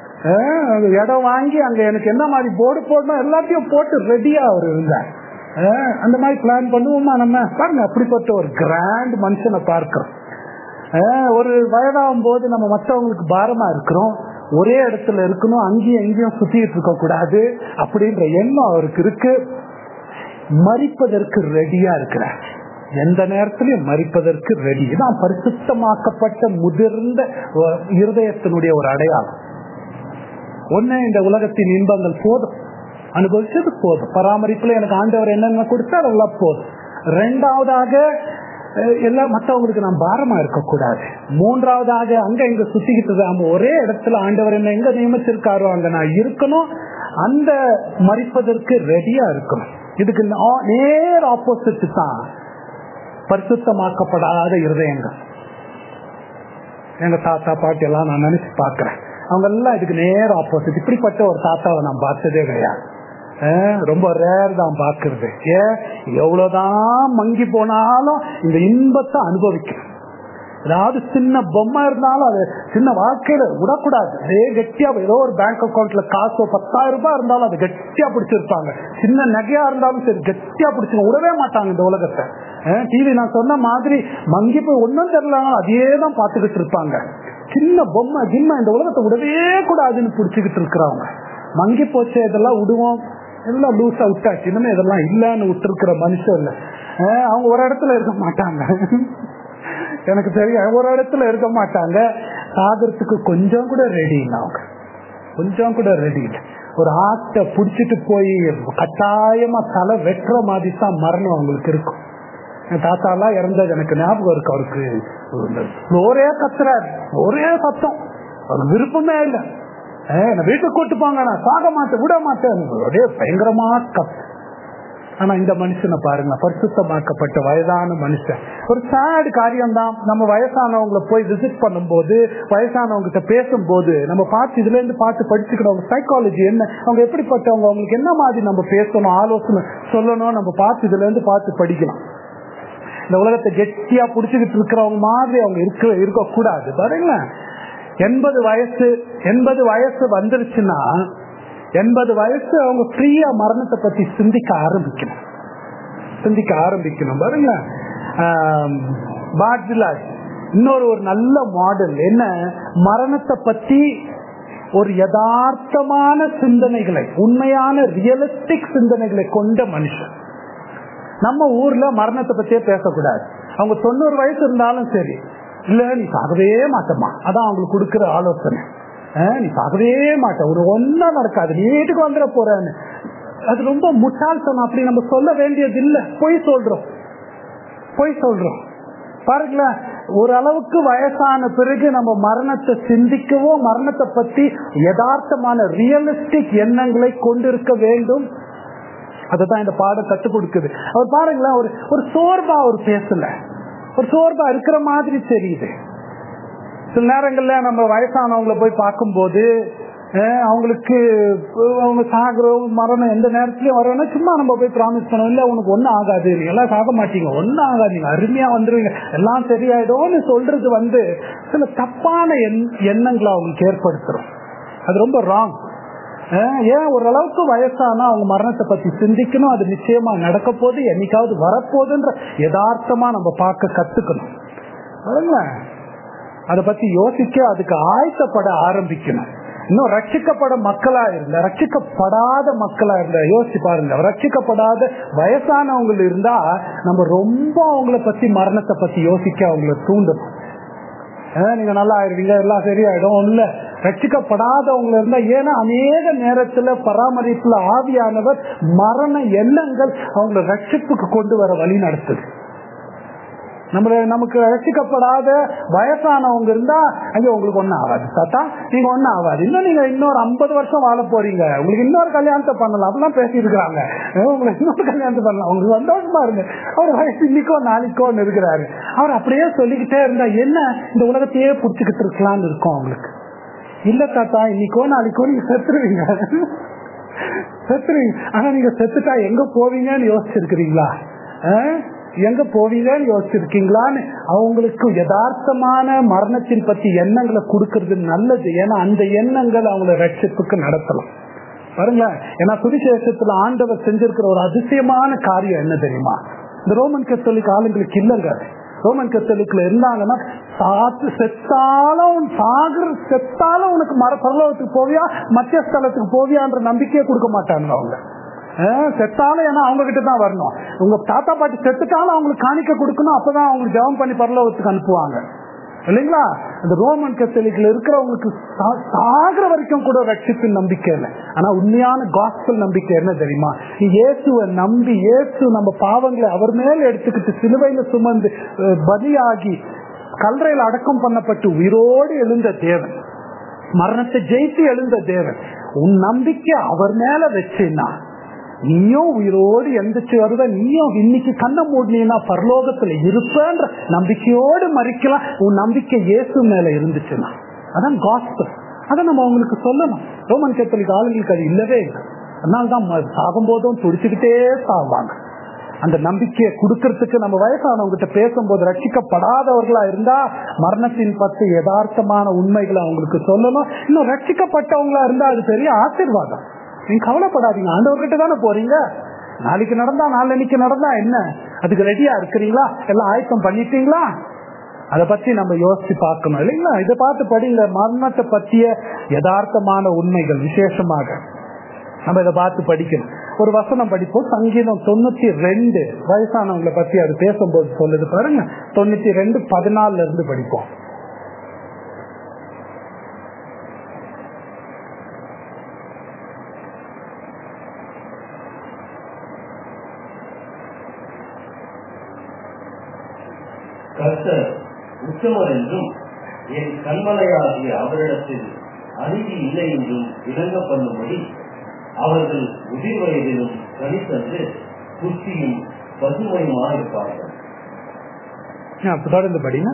Speaker 1: இடம் வாங்கி அங்க எனக்கு என்ன மாதிரி போர்டு போடணும் எல்லாத்தையும் போட்டு ரெடியா அவர் இருந்தார் அந்த மாதிரி பிளான் பண்ணுவோமா நம்ம பாருங்க அப்படிப்பட்ட ஒரு கிராண்ட் மனுஷனை பார்க்கிறோம் ஒரு வயதாகும் போது நம்ம மற்றவங்களுக்கு பாரமா இருக்கிறோம் ஒரே இடத்துல இருக்கணும் அங்கேயும் எங்கேயும் சுத்திட்டு இருக்க கூடாது அப்படின்ற எண்ணம் அவருக்கு இருக்கு மறிப்பதற்கு ரெடியா இருக்கிறார் எந்த நேரத்திலையும் மறிப்பதற்கு ரெடி தான் பரிசுத்தமாக்கப்பட்ட முதிர்ந்த இருதயத்தினுடைய ஒரு அடையாளம் ஒண்ணு இந்த உலகத்தின் இன்பங்கள் போதும் அனுபவிச்சது போதும் பராமரிப்புல எனக்கு ஆண்டவர் என்னென்ன கொடுத்தா அதெல்லாம் போதும் ரெண்டாவதாக எல்லாம் மற்றவங்களுக்கு நான் பாரமா இருக்கக்கூடாது மூன்றாவதாக அங்க இங்க சுத்திக்கிட்டு நம்ம ஒரே இடத்துல ஆண்டவர் என்ன எங்க நியமிச்சிருக்காரோ அங்க நான் இருக்கணும் அந்த மறிப்பதற்கு ரெடியா இருக்கணும் இதுக்கு நேர் ஆப்போசிட் தான் பரிசுத்தமாக்கப்படாத இருதயங்கள் எங்க தாத்தா பாட்டி எல்லாம் நான் நினைச்சு பாக்குறேன் அவங்க எல்லாம் இதுக்கு நேர் ஆப்போசிட் இப்படிப்பட்ட ஒரு தாத்தாவை நான் பார்த்ததே கிடையாது ரொம்ப ரேர் தான் பாக்குறது ஏன் எவ்வளவுதான் மங்கி போனாலும் இந்த இன்பத்தை அனுபவிக்கணும் ஏதாவது சின்ன பொம்மை இருந்தாலும் அது சின்ன வாழ்க்கையில விடக்கூடாது அதே கெட்டியா ஏதோ ஒரு பேங்க் அக்கௌண்ட்ல காசோ பத்தாயிரம் ரூபாய் இருந்தாலும் அது கெட்டியா பிடிச்சிருப்பாங்க சின்ன நகையா இருந்தாலும் சரி கெட்டியா பிடிச்சு விடவே மாட்டாங்க இந்த உலகத்தை டிவி நான் சொன்ன மாதிரி மங்கி போய் ஒன்னும் தெரியல அதே தான் பாத்துக்கிட்டு இருப்பாங்க சின்ன பொம்மை கிம்மை இந்த உலகத்தை விடவே கூடாதுன்னு பிடிச்சுக்கிட்டு இருக்கிறவங்க மங்கி போச்சு இதெல்லாம் விடுவோம் எல்லாம் லூஸா விட்டாச்சு இனிமே இதெல்லாம் இல்லன்னு விட்டுருக்கிற மனுஷன் இல்ல அவங்க ஒரு இடத்துல இருக்க மாட்டாங்க எனக்கு தெரியும் ஒரு இடத்துல இருக்க மாட்டாங்க சாகிறதுக்கு கொஞ்சம் கூட ரெடி இல்லை அவங்க கொஞ்சம் கூட ரெடி இல்லை ஒரு ஆட்டை புடிச்சிட்டு போய் கட்டாயமா தலை வெட்டுற மாதிரி தான் மரணம் அவங்களுக்கு இருக்கும் என் தாத்தா எல்லாம் இறந்தது எனக்கு ஞாபகம் இருக்கு அவருக்கு ஒரே கத்துறாரு ஒரே சத்தம் அவருக்கு விருப்பமே இல்லை என்ன வீட்டுக்கு கூட்டு போங்க நான் சாக மாட்டேன் விட மாட்டேன் அப்படியே பயங்கரமா கத்து ஆனா இந்த மனுஷனை பாருங்க பரிசுத்தமாக்கப்பட்ட வயதான மனுஷன் ஒரு சேடு காரியம் தான் நம்ம வயசானவங்களை போய் விசிட் பண்ணும்போது வயசானவங்க கிட்ட பேசும்போது நம்ம பார்த்து இதுல இருந்து பார்த்து படிச்சுக்கணும் அவங்க சைக்காலஜி என்ன அவங்க எப்படிப்பட்டவங்க அவங்களுக்கு என்ன மாதிரி நம்ம பேசணும் ஆலோசனை சொல்லணும் நம்ம பார்த்து இதுல இருந்து பார்த்து படிக்கலாம் இந்த உலகத்தை கெட்டியா புடிச்சுக்கிட்டு இருக்கிறவங்க மாதிரி அவங்க இருக்க இருக்கக்கூடாது பாருங்களேன் எண்பது வயசு எண்பது வயசு வந்துருச்சுன்னா எண்பது வயசு அவங்க ஃப்ரீயா மரணத்தை பத்தி சிந்திக்க ஆரம்பிக்கணும் சிந்திக்க ஆரம்பிக்கணும் பாருங்க பாட்ஜிலாஜ் இன்னொரு ஒரு நல்ல மாடல் என்ன மரணத்தை பத்தி ஒரு யதார்த்தமான சிந்தனைகளை உண்மையான ரியலிஸ்டிக் சிந்தனைகளை கொண்ட மனுஷன் நம்ம ஊர்ல மரணத்தை பத்தியே பேசக்கூடாது அவங்க தொண்ணூறு வயசு இருந்தாலும் சரி இல்ல நீ சாகவே மாட்டமா அதான் அவங்களுக்கு கொடுக்கிற ஆலோசனை அஹ், நீ சாகவே மாட்ட ஒரு ஒன்னா நடக்காது நீ வீட்டுக்கு வந்துட போறன்னு அது ரொம்ப முட்டாள்தனம் அப்படி நம்ம சொல்ல வேண்டியது இல்ல பொய் சொல்றோம் பொய் சொல்றோம் பாருங்களேன் ஓரளவுக்கு வயசான பிறகு நம்ம மரணத்தை சிந்திக்கவோ மரணத்தை பத்தி யதார்த்தமான ரியலிஸ்டிக் எண்ணங்களை கொண்டிருக்க வேண்டும் அதுதான் இந்த பாடம் கத்துக் கொடுக்குது அவர் பாருங்களேன் ஒரு ஒரு சோர்வா அவர் பேசல ஒரு சோர்வா இருக்கிற மாதிரி தெரியுது சில நேரங்கள்ல நம்ம வயசானவங்களை போய் பார்க்கும்போது அஹ், அவங்களுக்கு அஹ், அவங்க சாகுற மரணம் எந்த நேரத்துலயும் வரணும்னா சும்மா நம்ம போய் ப்ராமிஸ் பண்ணோம் இல்ல உனக்கு ஒண்ணும் ஆகாது நீங்க எல்லாம் சாக மாட்டீங்க ஒண்ணும் ஆகாது நீங்க அருமையா வந்துருவீங்க எல்லாம் சரியாயிடும்னு சொல்றது வந்து சில தப்பான எண்- எண்ணங்களை அவங்களுக்கு ஏற்படுத்துறோம் அது ரொம்ப ராங் ஏன் ஓரளவுக்கு வயசானா அவங்க மரணத்தை பத்தி சிந்திக்கணும் அது நிச்சயமா நடக்க போது என்னைக்காவது வரப்போகுதுன்ற யதார்த்தமா நம்ம பார்க்க கத்துக்கணும் பாருங்களேன் அதை பத்தி யோசிக்க அதுக்கு ஆயத்தப்பட ஆரம்பிக்கணும் இன்னும் ரட்சிக்கப்பட மக்களா இருந்த ரட்சிக்கப்படாத மக்களா இருந்த யோசிச்சு பாருங்க ரட்சிக்கப்படாத வயசானவங்க இருந்தா நம்ம ரொம்ப அவங்கள பத்தி மரணத்தை பத்தி யோசிக்க அவங்கள தூண்டணும் ஆஹ் நீங்க நல்லா ஆயிருவீங்க எல்லாம் சரியாயிடும் இல்ல ரட்சிக்கப்படாதவங்க இருந்தா ஏன்னா அநேக நேரத்துல பராமரிப்புல ஆவியானவர் மரண எண்ணங்கள் அவங்கள ரட்சிப்புக்கு கொண்டு வர வழி நடத்துது நம்மள நமக்கு ரசிக்கப்படாத வயசானவங்க இருந்தா ஐயோ உங்களுக்கு ஒண்ணும் ஆகாது தாத்தா நீங்க ஒண்ணும் ஆகாது இன்னும் நீங்க இன்னொரு ஐம்பது வருஷம் வாழ போறீங்க உங்களுக்கு இன்னொரு கல்யாணத்தை பண்ணலாம் அப்படிலாம் பேசி இருக்கிறாங்க உங்களுக்கு இன்னொரு கல்யாணத்தை பண்ணலாம் உங்களுக்கு சந்தோஷமா இருங்க அவர் வயசு இன்னைக்கோ நாளைக்கோன்னு இருக்கிறாரு அவர் அப்படியே சொல்லிக்கிட்டே இருந்தா என்ன இந்த உலகத்தையே புடிச்சுக்கிட்டு இருக்கலாம்னு இருக்கும் அவங்களுக்கு இல்ல தாத்தா இன்னைக்கோ நாளைக்கோ நீங்க செத்துருவீங்க செத்துருவீங்க ஆனா நீங்க செத்துட்டா எங்க போவீங்கன்னு யோசிச்சிருக்கிறீங்களா ஆஹ்? எங்க போவீங்கன்னு யோசிச்சிருக்கீங்களான்னு அவங்களுக்கு யதார்த்தமான மரணத்தின் பத்தி எண்ணங்களை கொடுக்கறது நல்லது ஏன்னா அந்த எண்ணங்கள் அவங்கள ரட்சிப்புக்கு நடத்தலாம் பாருங்களேன் ஏன்னா சுவிசேஷத்துல ஆண்டவர் செஞ்சிருக்கிற ஒரு அதிசயமான காரியம் என்ன தெரியுமா இந்த ரோமன் கத்தோலிக் ஆளுங்களுக்கு இல்லைங்க அது. ரோமன் கத்தோலிக்ல இருந்தாங்கன்னா சாத்து செத்தாலும் சாகுற செத்தாலும் உனக்கு மர பரலோகத்துக்கு போவியா மத்திய ஸ்தலத்துக்கு போவியான்ற நம்பிக்கையே கொடுக்க மாட்டாங்க அவங்க ஆஹ் செத்தாலும் ஏன்னா அவங்க கிட்ட தான் வரணும் உங்க தாத்தா பாட்டி செத்துட்டாலும் அவங்களுக்கு காணிக்க கொடுக்கணும் அப்பதான் அவங்களுக்கு ஜெபம் பண்ணி பரலோகத்துக்கு அனுப்புவாங்க இல்லைங்களா அந்த ரோமன் கத்தோலிக்ல இருக்கிறவங்களுக்கு சா- சாகுற வரைக்கும் கூட ரட்சிப்பின் நம்பிக்கை இல்லை ஆனா உண்மையான காஸ்பல் நம்பிக்கை என்ன தெரியுமா நீ இயேசுவை நம்பி இயேசு நம்ம பாவங்களை அவர் மேல எடுத்துக்கிட்டு சிலுவையில சுமந்து அஹ், பலியாகி கல்லறையில் அடக்கம் பண்ணப்பட்டு உயிரோடு எழுந்த தேவன் மரணத்தை ஜெயித்து எழுந்த தேவன் உன் நம்பிக்கை அவர் மேல வச்சுன்னா நீயும் உயிரோடு எந்திரிச்சு வருவ நீயும் இன்னைக்கு கண்ணை மூடினா பரலோகத்துல இருப்பேன்ற நம்பிக்கையோடு மறிக்கலாம் உன் நம்பிக்கை இயேசு மேல இருந்துச்சுன்னா அதான் காஸ்பல் அதை நம்ம அவங்களுக்கு சொல்லணும் ரோமன் கேத்தலிக் ஆளுங்களுக்கு அது இல்லவே இல்லை அதனால்தான் ம- சாகும்போதும் துடிச்சுக்கிட்டே சாவாங்க அந்த நம்பிக்கையை கொடுக்கறதுக்கு நம்ம வயசானவங்ககிட்ட பேசும்போது ரட்சிக்கப்படாதவர்களா இருந்தா மரணத்தின் பத்து யதார்த்தமான உண்மைகளை அவங்களுக்கு சொல்லணும் இன்னும் ரட்சிக்கப்பட்டவங்களா இருந்தா அது பெரிய ஆசீர்வாதம் நீங்க கவலைப்படாதீங்க ஆண்டவர்கிட்ட தானே போறீங்க நாளைக்கு நடந்தா நாளைக்கு நடந்தா என்ன அதுக்கு ரெடியா இருக்கிறீங்களா எல்லாம் ஆயத்தம் பண்ணிட்டீங்களா அதை பத்தி நம்ம யோசிச்சு பார்க்கணும் இல்லைங்களா இதை பார்த்து படிங்க மரணத்தை பற்றிய யதார்த்தமான உண்மைகள் விசேஷமாக நம்ம இதை பார்த்து படிக்கணும் ஒரு வசனம் படிப்போம் சங்கீதம் தொண்ணூத்தி ரெண்டு வயசானவங்களை பத்தி அது பேசும்போது சொல்லுது பாருங்க தொண்ணூத்தி ரெண்டு பதினாலுல இருந்து படிப்போம்
Speaker 2: கர்த்தர் உத்தமர் என்றும் என் கண்மலையாகிய அவரிடத்தில் அநீதி இல்லை என்றும் விளங்க பண்ணும்படி அவர்கள் முதிர் வயதிலும் கனித்தந்து புத்தியும் பசுமையுமாக இருப்பார்கள்
Speaker 1: அப்ப தொடர்ந்து படிங்க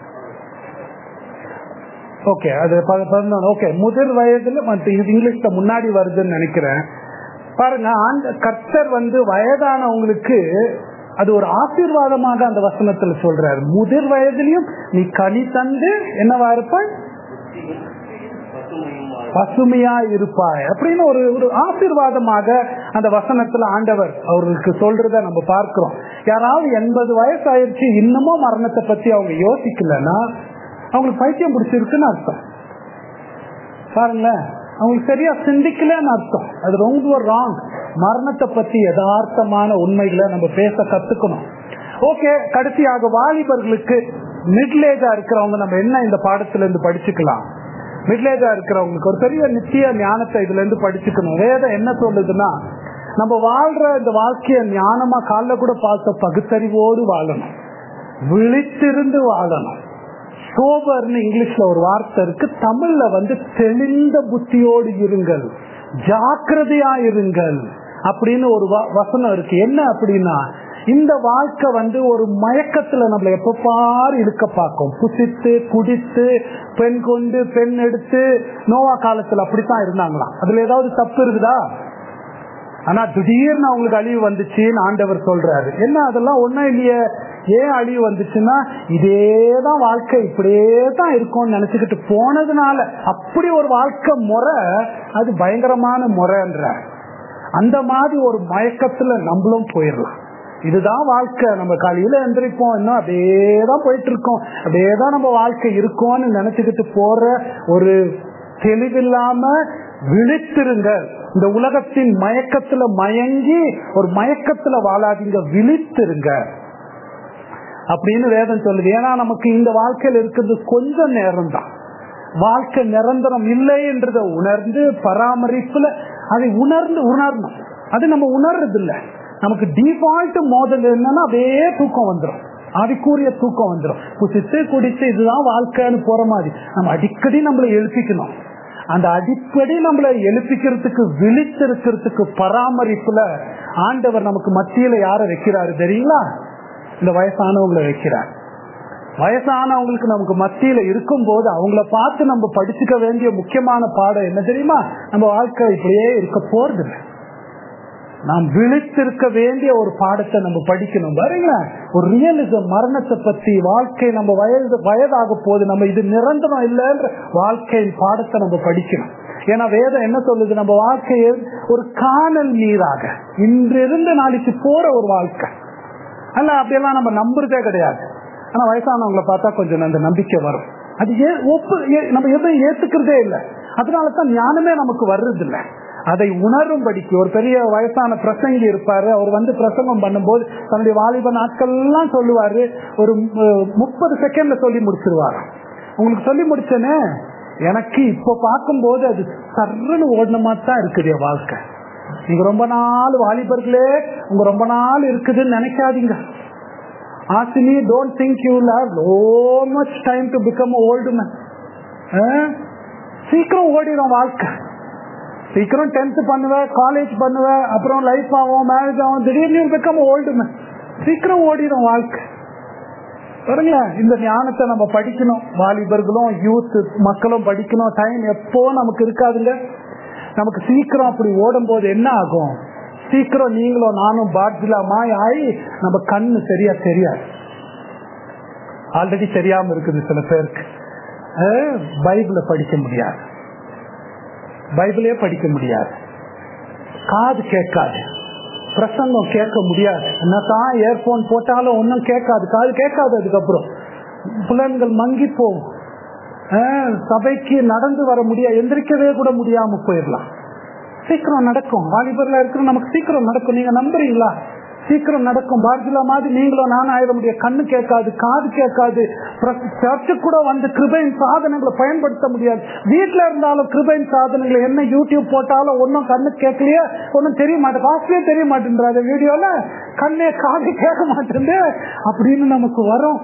Speaker 1: ஓகே அது ஓகே முதிர் வயதுல மத்த இது இங்கிலீஷ்ல முன்னாடி வருதுன்னு நினைக்கிறேன் பாருங்க ஆண்ட கர்த்தர் வந்து வயதானவங்களுக்கு அது ஒரு ஆசீர்வாதமாக அந்த வசனத்துல சொல்றாரு முதிர் வயதிலையும் நீ கனி தந்து என்னவா இருப்பாய்
Speaker 2: பசுமையுமாக
Speaker 1: பசுமையா இருப்பாய் அப்படின்னு ஒரு ஒரு ஆசீர்வாதமாக அந்த வசனத்துல ஆண்டவர் அவர்களுக்கு சொல்றத நம்ம பார்க்கிறோம் யாராவது எண்பது வயசு ஆயிடுச்சு இன்னமும் மரணத்தை பத்தி அவங்க யோசிக்கலன்னா அவங்களுக்கு பைத்தியம் பிடிச்சிருக்குன்னு அர்த்தம் பாருங்களேன் அவங்களுக்கு சரியா சிந்திக்கலன்னு அர்த்தம் அது ரொம்ப ராங் மரணத்தை பத்தி யதார்த்தமான உண்மைகளை நம்ம பேச கத்துக்கணும் ஓகே கடைசியாக வாலிபர்களுக்கு மிட்லேஜா இருக்கிறவங்க நம்ம என்ன இந்த பாடத்துல இருந்து படிச்சுக்கலாம் மிட்லேஜா இருக்கிறவங்களுக்கு ஒரு பெரிய நித்திய ஞானத்தை இதுல இருந்து படிச்சுக்கணும் வேதம் என்ன சொல்லுதுன்னா நம்ம வாழ்ற இந்த வாழ்க்கைய ஞானமா காலைல கூட பார்த்த பகுத்தறிவோடு வாழணும் விழித்திருந்து வாழணும் சோபர்னு இங்கிலீஷ்ல ஒரு வார்த்தை இருக்கு தமிழ்ல வந்து தெளிந்த புத்தியோடு இருங்கள் ஜாக்கிரதையா இருங்கள் அப்படின்னு ஒரு வ- வசனம் இருக்கு என்ன அப்படின்னா இந்த வாழ்க்கை வந்து ஒரு மயக்கத்துல நம்மள எப்ப பாரு இருக்க பார்க்கும் புசித்து குடித்து பெண் கொண்டு பெண் எடுத்து நோவா காலத்துல அப்படித்தான் இருந்தாங்களாம் அதுல ஏதாவது தப்பு இருக்குதா ஆனா திடீர்னு அவங்களுக்கு அழிவு வந்துச்சுன்னு ஆண்டவர் சொல்றாரு என்ன அதெல்லாம் ஒண்ணும் இல்லையே ஏன் அழிவு வந்துச்சுன்னா இதேதான் வாழ்க்கை இப்படியே தான் இருக்கும்னு நினைச்சுக்கிட்டு போனதுனால அப்படி ஒரு வாழ்க்கை முறை அது பயங்கரமான முறைன்ற அந்த மாதிரி ஒரு மயக்கத்துல நம்மளும் போயிடலாம் இதுதான் வாழ்க்கை நம்ம காலையில எந்திரிப்போம் இன்னும் அப்படியே தான் போயிட்டு இருக்கோம் அப்படியே தான் நம்ம வாழ்க்கை இருக்கும்னு நினைச்சுக்கிட்டு போற ஒரு தெளிவில்லாம விழித்திருங்க இந்த உலகத்தின் மயக்கத்துல மயங்கி ஒரு மயக்கத்துல வாழாதீங்க விழித்திருங்க அப்படின்னு வேதம் சொல்லுது ஏன்னா நமக்கு இந்த வாழ்க்கையில் இருக்கிறது கொஞ்சம் நேரம் தான் வாழ்க்கை நிரந்தரம் இல்லை என்றதை உணர்ந்து பராமரிப்புல அதை உணர்ந்து உணரணும் அது நம்ம உணர்றது இல்ல நமக்கு டிஃபால்ட் மோதல் என்னன்னா அப்படியே தூக்கம் வந்துடும் அதுக்குரிய தூக்கம் வந்துடும் புசித்து குடிச்சு இதுதான் வாழ்க்கைன்னு போற மாதிரி நம்ம அடிக்கடி நம்மளை எழுப்பிக்கணும் அந்த அடிப்படை நம்மளை எழுப்பிக்கிறதுக்கு விழித்திருக்கிறதுக்கு பராமரிப்புல ஆண்டவர் நமக்கு மத்தியில யார வைக்கிறாரு தெரியுங்களா இந்த வயசானவங்களை வைக்கிறார் வயசானவங்களுக்கு நமக்கு மத்தியில இருக்கும் போது அவங்கள பார்த்து நம்ம படிச்சுக்க வேண்டிய முக்கியமான பாடம் என்ன தெரியுமா நம்ம வாழ்க்கை இப்படியே இருக்க போறது இல்லை நாம் விழித்திருக்க வேண்டிய ஒரு பாடத்தை நம்ம படிக்கணும் பாருங்களேன் ஒரு ரியலிசம் மரணத்தை பத்தி வாழ்க்கை நம்ம வயது வயதாக போது நம்ம இது நிரந்தரம் இல்லைன்ற வாழ்க்கையின் பாடத்தை நம்ம படிக்கணும் ஏன்னா வேதம் என்ன சொல்லுது நம்ம வாழ்க்கையை ஒரு காணல் நீராக இன்றிருந்து நாளைக்கு போற ஒரு வாழ்க்கை அல்ல அப்படியெல்லாம் நம்ம நம்புறதே கிடையாது ஆனா வயசானவங்களை பார்த்தா கொஞ்சம் அந்த நம்பிக்கை வரும் அது ஏ ஒப்பு ஏ- நம்ம எதையும் ஏத்துக்கிறதே இல்லை அதனால தான் ஞானமே நமக்கு வர்றது இல்லை அதை உணரும்படிக்கு ஒரு பெரிய வயசான பிரசங்கி இருப்பாரு அவர் வந்து பிரசங்கம் பண்ணும்போது தன்னுடைய வாலிப நாட்கள்லாம் சொல்லுவாரு ஒரு முப்பது செகண்ட்ல சொல்லி முடிச்சிருவாரு உங்களுக்கு சொல்லி முடிச்சேனே எனக்கு இப்ப பார்க்கும்போது அது சர்றன்னு ஓடினமா தான் இருக்குது என் வாழ்க்கை நீங்க ரொம்ப நாள் வாலிபர்களே உங்க ரொம்ப நாள் இருக்குதுன்னு நினைக்காதீங்க ஆசினி don't think you have low much time to become old man சீக்கிரம் ஓடிடும் வாழ்க்கை சீக்கிரம் டென்த் பண்ணுவேன் காலேஜ் பண்ணுவேன் அப்புறம் லைஃப் ஆகும் மேரேஜ் ஆகும் திடீர்னு பிகம் ஓல்டு மேன் சீக்கிரம் ஓடிடும் வாழ்க்கை பாருங்களேன் இந்த ஞானத்தை நம்ம படிக்கணும் வாலிபர்களும் யூத் மக்களும் படிக்கணும் டைம் எப்போ நமக்கு இருக்காதுங்க நமக்கு சீக்கிரம் அப்படி ஓடும் போது என்ன ஆகும் சீக்கிரம் நீங்களும் நானும் பாட்ஜிலா மாய் ஆகி நம்ம கண்ணு சரியா தெரியாது ஆல்ரெடி தெரியாம இருக்குது சில பேருக்கு அஹ், பைபிளை படிக்க முடியாது பைபிளே படிக்க முடியாது காது கேட்காது பிரசங்கம் கேட்க முடியாது என்னதான் இயர்போன் போட்டாலும் ஒன்றும் கேட்காது காது கேட்காது அதுக்கப்புறம் புலன்கள் மங்கி போகும் ஆஹ், சபைக்கு நடந்து வர முடியாது எந்திரிக்கவே கூட முடியாம போயிடலாம் சீக்கிரம் நடக்கும் வாலிபர்ல இருக்கிற நமக்கு சீக்கிரம் நடக்கும் நீங்க நம்புறீங்களா சீக்கிரம் நடக்கும் பார்ஜிலா மாதிரி நீங்களும் நானும் ஆயிட முடியாது கண்ணு கேட்காது காது கேட்காது சர்ச்சு கூட வந்து கிருபையின் சாதனங்களை பயன்படுத்த முடியாது வீட்டுல இருந்தாலும் கிருபையின் சாதனங்களை என்ன யூடியூப் போட்டாலும் ஒன்னும் கண்ணு கேட்கலையே ஒன்னும் தெரிய மாட்டேன் வாசியே தெரிய மாட்டேன்றாரு வீடியோல கண்ணே காது கேட்க மாட்டேன் அப்படின்னு நமக்கு வரும்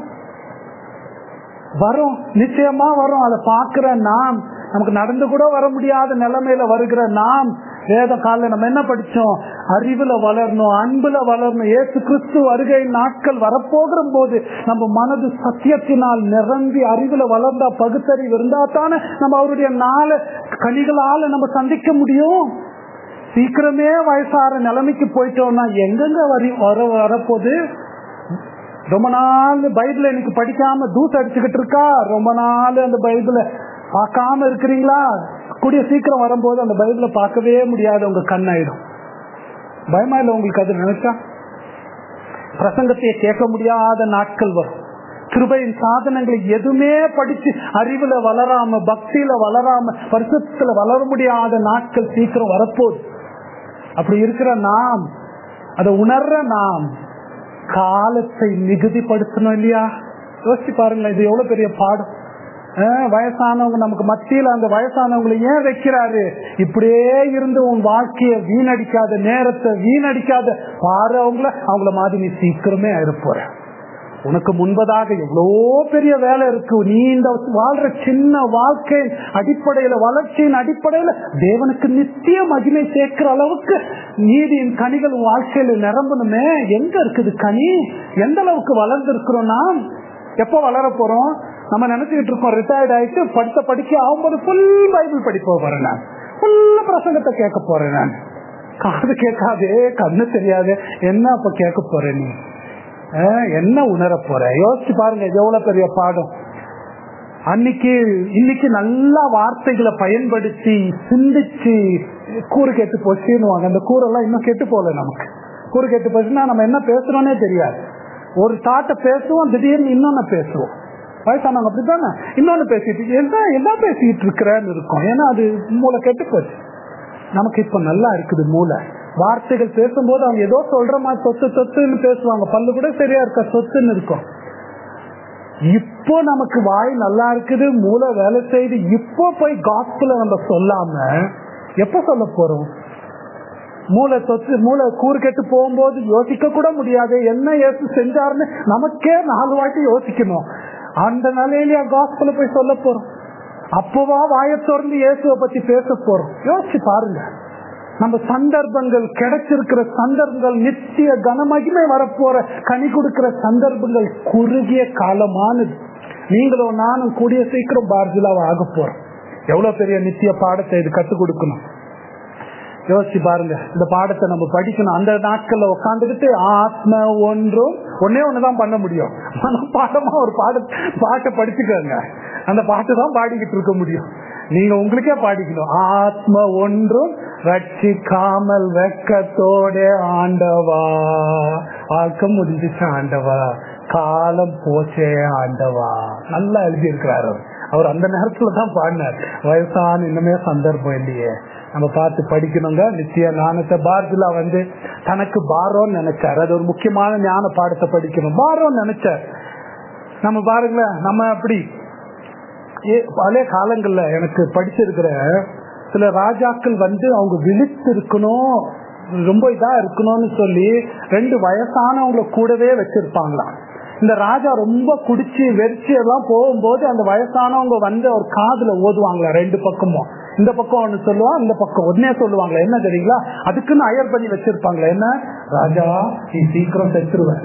Speaker 1: வரும் நிச்சயமா வரும் அதை பார்க்கிற நாம் நமக்கு நடந்து கூட வர முடியாத நிலைமையில வருகிற நாம் வேத கால நம்ம என்ன படிச்சோம் அறிவுல வளரணும் அன்புல வளரணும் ஏசு கிறிஸ்து வருகை நாட்கள் வரப்போகிற போது நம்ம மனது சத்தியத்தினால் நிரம்பி அறிவுல வளர்ந்தா பகுத்தறிவு இருந்தா தானே நம்ம அவருடைய நாள கனிகளால நம்ம சந்திக்க முடியும் சீக்கிரமே வயசாற நிலைமைக்கு போயிட்டோம்னா எங்கெங்க வரி வர வரப்போகுது ரொம்ப நாள் பைபிள் எனக்கு படிக்காம தூசு அடிச்சுக்கிட்டு இருக்கா ரொம்ப நாள் அந்த பைபிளை பார்க்காம இருக்கிறீங்களா கூடிய சீக்கிரம் வரும்போது அந்த பைபிளை பார்க்கவே முடியாது உங்க கண்ணாயிடும் பயமா இல்லை உங்களுக்கு அது நினைச்சா பிரசங்கத்தையே கேட்க முடியாத நாட்கள் வரும் கிருபையின் சாதனங்களை எதுவுமே படிச்சு அறிவுல வளராம பக்தியில வளராம வருஷத்துல வளர முடியாத நாட்கள் சீக்கிரம் வரப்போகுது அப்படி இருக்கிற நாம் அதை உணர்ற நாம் காலத்தை மிகுதிப்படுத்தணும் இல்லையா யோசிச்சு பாருங்களேன் இது எவ்வளவு பெரிய பாடம் ஆஹ் வயசானவங்க நமக்கு மத்தியில அந்த வயசானவங்களை ஏன் வைக்கிறாரு இப்படியே இருந்து உன் வாழ்க்கைய வீணடிக்காத நேரத்தை வீணடிக்காத பாரு அவங்கள அவங்கள மாதிரி நீ சீக்கிரமே இருப்போற உனக்கு முன்பதாக எவ்வளோ பெரிய வேலை இருக்கு நீ இந்த வாழ்ற சின்ன வாழ்க்கை அடிப்படையில வளர்ச்சியின் அடிப்படையில தேவனுக்கு நித்திய மகிமை சேர்க்கிற அளவுக்கு நீதியின் கனிகள் உன் வாழ்க்கையில நிரம்பணுமே எங்க இருக்குது கனி எந்த அளவுக்கு வளர்ந்து இருக்கிறோம் நாம் எப்போ வளர போறோம் நம்ம நினைச்சுக்கிட்டு இருக்கோம் ரிட்டையர்ட் ஆயிட்டு படித்த படிக்க ஆகும்போது ஃபுல் பைபிள் படிப்ப போறேன் நான் ஃபுல்ல பிரசங்கத்தை கேட்க போறேன் நான் காது கேட்காதே கண்ணு தெரியாது என்ன அப்ப கேட்க போறேன் நீ ஆஹ் என்ன உணர போற யோசிச்சு பாருங்க இது எவ்வளவு பெரிய பாடம் அன்னைக்கு இன்னைக்கு நல்ல வார்த்தைகளை பயன்படுத்தி சிந்திச்சு கூறு கெட்டு போச்சுன்னுவாங்க அந்த கூரெல்லாம் இன்னும் கெட்டு போகல நமக்கு கூறு கெட்டு போச்சுன்னா நம்ம என்ன பேசுறோன்னே தெரியாது ஒரு தாட்டை பேசுவோம் திடீர்னு இன்னொன்னு பேசுவோம் வயசானவங்க அப்படித்தானே இன்னொன்னு பேசிட்டு என்ன என்ன பேசிட்டு இருக்கிறேன்னு இருக்கும் ஏன்னா அது மூளை கெட்டு போச்சு நமக்கு இப்ப நல்லா இருக்குது மூளை வார்த்தைகள் பேசும்போது அவங்க ஏதோ சொல்ற மாதிரி சொத்து சொத்துன்னு பேசுவாங்க பல்லு கூட சரியா இருக்க சொத்துன்னு இருக்கும் இப்போ நமக்கு வாய் நல்லா இருக்குது மூளை வேலை செய்து இப்போ போய் காஸ்பிள நம்ம சொல்லாம எப்ப சொல்ல போறோம் மூளை சொத்து மூளை கூறு கெட்டு போகும்போது யோசிக்க கூட முடியாது என்ன ஏசு செஞ்சாருன்னு நமக்கே நாலு வாட்டி யோசிக்கணும் அந்த நிலையிலேயே காஸ்பிள போய் சொல்ல போறோம் அப்பவா வாயை திறந்து இயேசுவை பத்தி பேச போறோம் யோசிச்சு பாருங்க நம்ம சந்தர்ப்பங்கள் கிடைச்சிருக்கிற சந்தர்ப்பங்கள் நித்திய கனமகிமை வரப்போற கனி கொடுக்கிற சந்தர்ப்பங்கள் குறுகிய காலமானது நீங்களும் நானும் கூடிய சீக்கிரம் பார்ஜிலாவ ஆக போறோம் எவ்வளவு பெரிய நித்திய பாடத்தை இது கத்துக் கொடுக்கணும் யோசிச்சு பாருங்க இந்த பாடத்தை நம்ம படிக்கணும் அந்த நாட்கள்ல உட்காந்துக்கிட்டு ஆத்ம ஒன்றும் ஒன்னே ஒண்ணுதான் பண்ண முடியும் பாடமா ஒரு பாட பாட்டை படிச்சுக்கோங்க அந்த பாட்டு தான் பாடிக்கிட்டு இருக்க முடியும் நீங்க உங்களுக்கே பாடிக்கணும் ஆத்ம ஒன்றும் ரட்சிக்காமல் வெக்கத்தோட ஆண்டவா வாழ்க்கை முடிஞ்சிச்சு ஆண்டவா காலம் போச்சே ஆண்டவா நல்லா எழுதி இருக்கிறாரு அவர் அந்த நேரத்துல தான் பாடினார் வயசான இன்னுமே சந்தர்ப்பம் இல்லையே நம்ம பார்த்து படிக்கணுங்க நித்திய ஞானத்தை பாரதிலா வந்து தனக்கு பாரோன்னு நினைச்சார் அது ஒரு முக்கியமான ஞான பாடத்தை படிக்கணும் பாரோன்னு நினைச்சார் நம்ம பாருங்களேன் நம்ம அப்படி பழைய காலங்கள்ல எனக்கு படிச்சிருக்கிற சில ராஜாக்கள் வந்து அவங்க விழித்து இருக்கணும் ரொம்ப இதா இருக்கணும்னு சொல்லி ரெண்டு வயசானவங்களை கூடவே வச்சிருப்பாங்களாம் இந்த ராஜா ரொம்ப குடிச்சு வெறிச்சு எல்லாம் போகும்போது அந்த வயசானவங்க வந்து ஒரு காதுல ஓதுவாங்களா ரெண்டு பக்கமும் இந்த பக்கம் ஒண்ணு சொல்லுவான் இந்த பக்கம் உடனே சொல்லுவாங்களா என்ன தெரியுங்களா அதுக்குன்னு அயர் பண்ணி வச்சிருப்பாங்களா என்ன ராஜா நீ சீக்கிரம் செத்துருவேன்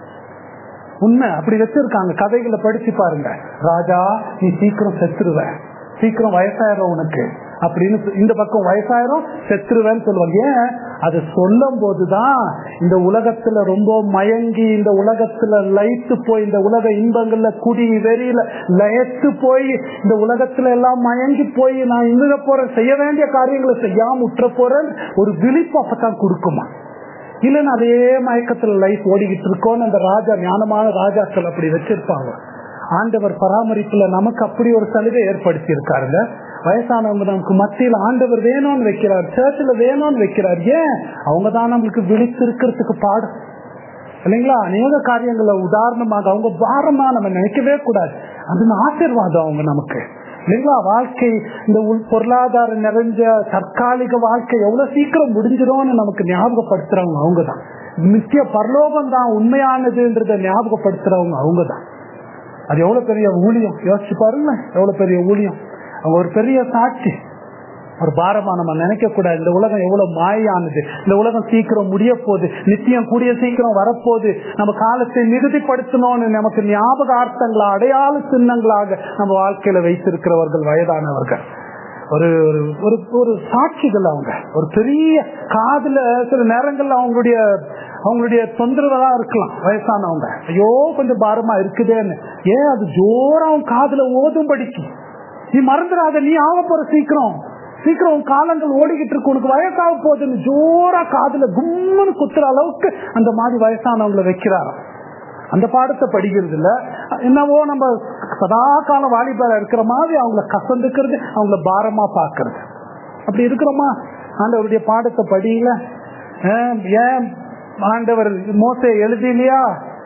Speaker 1: உண்மை அப்படி வச்சிருக்காங்க கதைகளை படிச்சு பாருங்க ராஜா நீ சீக்கிரம் செத்துருவ சீக்கிரம் வயசாயிரும் உனக்கு அப்படின்னு இந்த பக்கம் வயசாயிரும் செத்துருவேன்னு சொல்லுவாங்க ஏன் அது சொல்லும் போதுதான் இந்த உலகத்துல ரொம்ப மயங்கி இந்த உலகத்துல லயித்து போய் இந்த உலக இன்பங்கள்ல குடி வெறியில லயத்து போய் இந்த உலகத்துல எல்லாம் மயங்கி போய் நான் இங்க போறேன் செய்ய வேண்டிய காரியங்களை செய்யாம உற்ற போறேன் ஒரு விழிப்பு அப்பதான் கொடுக்குமா இல்லைன்னு அதே மயக்கத்துல லைஃப் ஓடிக்கிட்டு இருக்கோன்னு அந்த ராஜா ஞானமான ராஜாக்கள் அப்படி வச்சிருப்பாங்க ஆண்டவர் பராமரிப்புல நமக்கு அப்படி ஒரு சலுகை ஏற்படுத்தி இருக்காருங்க வயசானவங்க நமக்கு மத்தியில் ஆண்டவர் வேணும்னு வைக்கிறார் சர்ச்சில் வேணும்னு வைக்கிறார் ஏன் அவங்க தான் நம்மளுக்கு விழித்திருக்கிறதுக்கு பாடம் இல்லைங்களா அநேக காரியங்களை உதாரணமாக அவங்க பாரமா நம்ம நினைக்கவே கூடாது அது ஆசீர்வாதம் அவங்க நமக்கு இல்லைங்களா வாழ்க்கை இந்த உள் பொருளாதாரம் நிறைஞ்ச தற்காலிக வாழ்க்கை எவ்வளவு சீக்கிரம் முடிஞ்சிடும்னு நமக்கு ஞாபகப்படுத்துறவங்க அவங்கதான் நித்திய பரலோகம் தான் உண்மையானதுன்றத ஞாபகப்படுத்துறவங்க அவங்கதான் அது எவ்வளவு பெரிய ஊழியம் யோசிச்சு பாருங்க எவ்வளவு பெரிய ஊழியம் அவங்க ஒரு பெரிய சாட்சி ஒரு பாரமா நம்ம நினைக்க கூடாது இந்த உலகம் எவ்வளவு மாயானது இந்த உலகம் சீக்கிரம் முடிய போகுது நித்தியம் கூடிய சீக்கிரம் வரப்போகுது நம்ம காலத்தை மிகுதிப்படுத்தணும்னு நமக்கு ஞாபகார்த்தங்களா அடையாள சின்னங்களாக நம்ம வாழ்க்கையில வைத்திருக்கிறவர்கள் வயதானவர்கள் ஒரு ஒரு ஒரு சாட்சிகள் அவங்க ஒரு பெரிய காதுல சில நேரங்கள்ல அவங்களுடைய அவங்களுடைய தொந்தரவுகளா இருக்கலாம் வயசானவங்க ஐயோ கொஞ்சம் பாரமா இருக்குதேன்னு ஏன் அது ஜோரா அவன் காதுல ஓதும் படிக்கும் நீ மறந்துடாத நீ ஆக போற சீக்கிரம் சீக்கிரம் உன் காலங்கள் ஓடிக்கிட்டு இருக்கு உனக்கு வயசாக போகுதுன்னு ஜோரா காதுல கும்முன்னு குத்துற அளவுக்கு அந்த மாதிரி வயசானவங்களை வைக்கிறாராம் அந்த பாடத்தை படிக்கிறது இல்ல என்னவோ நம்ம சதா காலம் வாலிபரா இருக்கிற மாதிரி அவங்கள கசந்துக்கிறது அவங்கள பாரமா பாக்குறது அப்படி இருக்கிறோமா ஆண்டவருடைய பாடத்தை படியில ஏன் ஆண்டவர் மோசை எழுதிலையா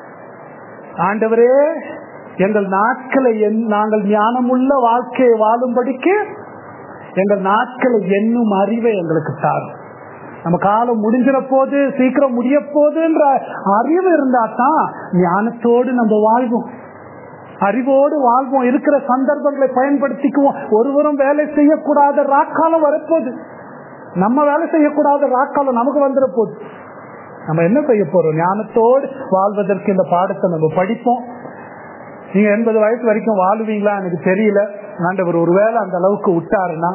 Speaker 1: ஆண்டவரே எங்கள் நாட்களை என்- நாங்கள் ஞானமுள்ள வாழ்க்கையை வாழும்படிக்கு எங்கள் நாட்களை என்னும் அறிவை எங்களுக்கு தாரும் நம்ம காலம் முடிஞ்சிட போது சீக்கிரம் முடிய போதுன்ற அறிவு இருந்தா தான் ஞானத்தோடு நம்ம வாழ்வோம் அறிவோடு வாழ்வோம் இருக்கிற சந்தர்ப்பங்களை பயன்படுத்திக்குவோம் ஒருவரும் வேலை செய்யக்கூடாத ராக்காலம் வரப்போகுது நம்ம வேலை செய்யக்கூடாத ராக்காலம் நமக்கு வந்துட போகுது நம்ம என்ன செய்ய போறோம் ஞானத்தோடு வாழ்வதற்கு இந்த பாடத்தை நம்ம படிப்போம் நீங்க எண்பது வயசு வரைக்கும் வாழுவீங்களா எனக்கு தெரியல ஆண்டவர் ஒருவேளை அந்த அளவுக்கு விட்டாருன்னா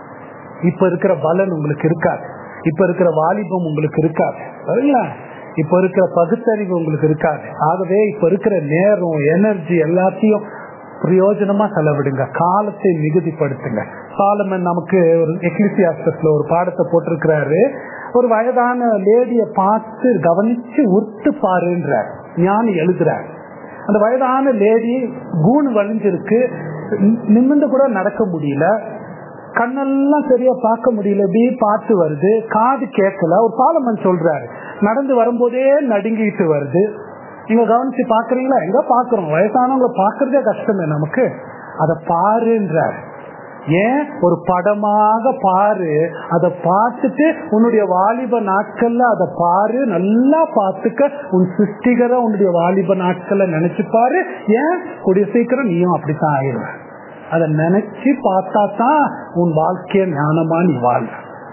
Speaker 1: இப்ப இருக்கிற பலன் உங்களுக்கு இருக்காது இப்ப இருக்கிற வாலிபம் உங்களுக்கு இருக்காது சரிங்களா இப்ப இருக்கிற பகுத்தறிவு உங்களுக்கு இருக்காது ஆகவே இப்ப இருக்கிற நேரம் எனர்ஜி எல்லாத்தையும் பிரயோஜனமா செலவிடுங்க காலத்தை மிகுதிப்படுத்துங்க சாலமன் நமக்கு ஒரு எக்லிசியாஸ்டஸ்ல ஒரு பாடத்தை போட்டிருக்கிறாரு ஒரு வயதான லேடிய பார்த்து கவனிச்சு உத்து பாருன்றார் ஞானி எழுதுறார் அந்த வயதான லேடி கூண் வலிஞ்சிருக்கு நி- நிமிர்ந்து கூட நடக்க முடியல கண்ணெல்லாம் சரியா பார்க்க முடியல இப்படி பார்த்து வருது காது கேட்கல ஒரு பாலமன் சொல்றாரு நடந்து வரும்போதே நடுங்கிட்டு வருது நீங்க கவனிச்சு பாக்குறீங்களா எங்க பாக்குறோம் வயசானவங்களை பாக்குறதே கஷ்டமே நமக்கு அத பாருன்றார் ஏன் ஒரு படமாக பாரு அதை பார்த்துட்டு உன்னுடைய வாலிப நாட்கள்ல அதை பாரு நல்லா பார்த்துக்க உன் சிருஷ்டிகர உன்னுடைய வாலிப நாட்கள்ல நினைச்சு பாரு ஏன் கூடிய சீக்கிரம் நீயும் அப்படித்தான் ஆயிடுவ அதை நினைச்சு பார்த்தா தான் உன் வாழ்க்கைய ஞானமா நீ வாழ்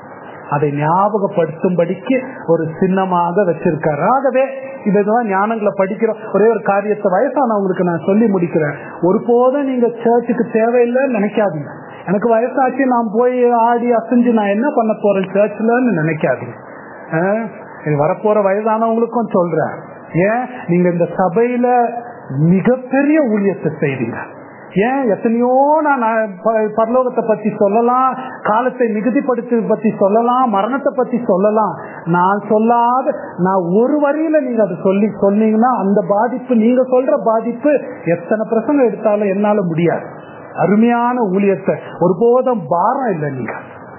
Speaker 1: அதை ஞாபகப்படுத்தும்படிக்கு ஒரு சின்னமாக வச்சிருக்காரு ஆகவே இதுதான் ஞானங்களை படிக்கிறோம் ஒரே ஒரு காரியத்தை வயசானவங்களுக்கு நான் சொல்லி முடிக்கிறேன் ஒருபோதும் நீங்க சர்ச்சுக்கு தேவையில்லைன்னு நினைக்காதீங்க எனக்கு வயசாச்சு நான் போய் ஆடி அசைஞ்சு நான் என்ன பண்ண போறேன் சர்ச்லன்னு நினைக்காதீங்க ஆஹ், இது வரப்போற வயதானவங்களுக்கும் சொல்றேன் ஏன் நீங்க இந்த சபையில மிகப்பெரிய ஊழியத்தை செய்றீங்க ஏன் எத்தனையோ நான் நான் ப- பரலோகத்தை பத்தி சொல்லலாம் காலத்தை மிகுதிப்படுத்து பத்தி சொல்லலாம் மரணத்தை பத்தி சொல்லலாம் நான் சொல்லாத நான் ஒரு வரியில நீங்க அதை சொல்லி சொன்னீங்கன்னா அந்த பாதிப்பு நீங்க சொல்ற பாதிப்பு எத்தனை பிரசங்கம் எடுத்தாலும் என்னால முடியாது அருமையான ஊழியத்தை ஒருபோதும் பாரம் இல்லை நீங்க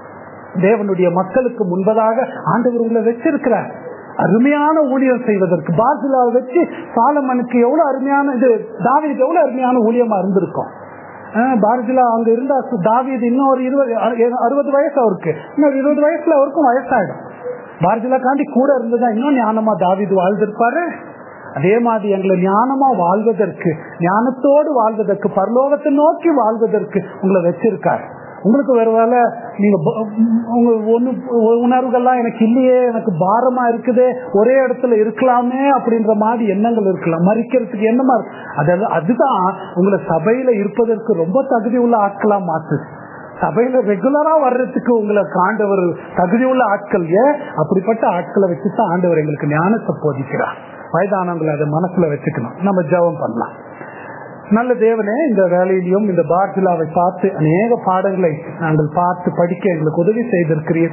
Speaker 1: தேவனுடைய மக்களுக்கு முன்பதாக ஆண்டவர் உங்களை வச்சிருக்கிறார் அருமையான ஊழியம் செய்வதற்கு பாசிலாவை வச்சு சாலமனுக்கு எவ்வளவு அருமையான இது தாவீதுக்கு எவ்வளவு அருமையான ஊழியமா இருந்திருக்கும் ஆஹ் பாரதிலா அங்க இருந்தா சு- தாவீது இன்னும் ஒரு இருபது அறு- அறுபது வயசு அவருக்கு இன்னொரு இருபது வயசுல அவருக்கும் வயசாயிடும் பாரதிலா காண்டி கூட இருந்ததா இன்னும் ஞானமா தாவீது வாழ்ந்திருப்பாரு அதே மாதிரி எங்களை ஞானமா வாழ்வதற்கு ஞானத்தோடு வாழ்வதற்கு பரலோகத்தை நோக்கி வாழ்வதற்கு உங்களை வச்சிருக்காரு உங்களுக்கு வேற வேலை நீங்க ப- உங்க ஒண்ணு உணர்வுகள்லாம் எனக்கு இல்லையே எனக்கு பாரமா இருக்குதே ஒரே இடத்துல இருக்கலாமே அப்படின்ற மாதிரி எண்ணங்கள் இருக்கலாம் மறிக்கிறதுக்கு என்னமா இருக்கு அதெல்லாம் அதுதான் உங்களை சபையில இருப்பதற்கு ரொம்ப தகுதி உள்ள ஆட்களா மாத்துது சபையில ரெகுலரா வர்றதுக்கு உங்களுக்கு ஆண்டவர் தகுதி உள்ள ஆட்கள் ஏன் அப்படிப்பட்ட ஆட்களை வச்சுதான் ஆண்டவர் எங்களுக்கு ஞானத்தை போதிக்கிறார் வயதானவங்களை அதை மனசுல வச்சுக்கணும் நம்ம ஜெபம் பண்ணலாம் நல்ல தேவனே இந்த வேலையிலும் இந்த பாட்டிலாவை பார்த்து அநேக பாடங்களை நாங்கள் பார்த்து படிக்க எங்களுக்கு உதவி செய்திருக்கிறீர்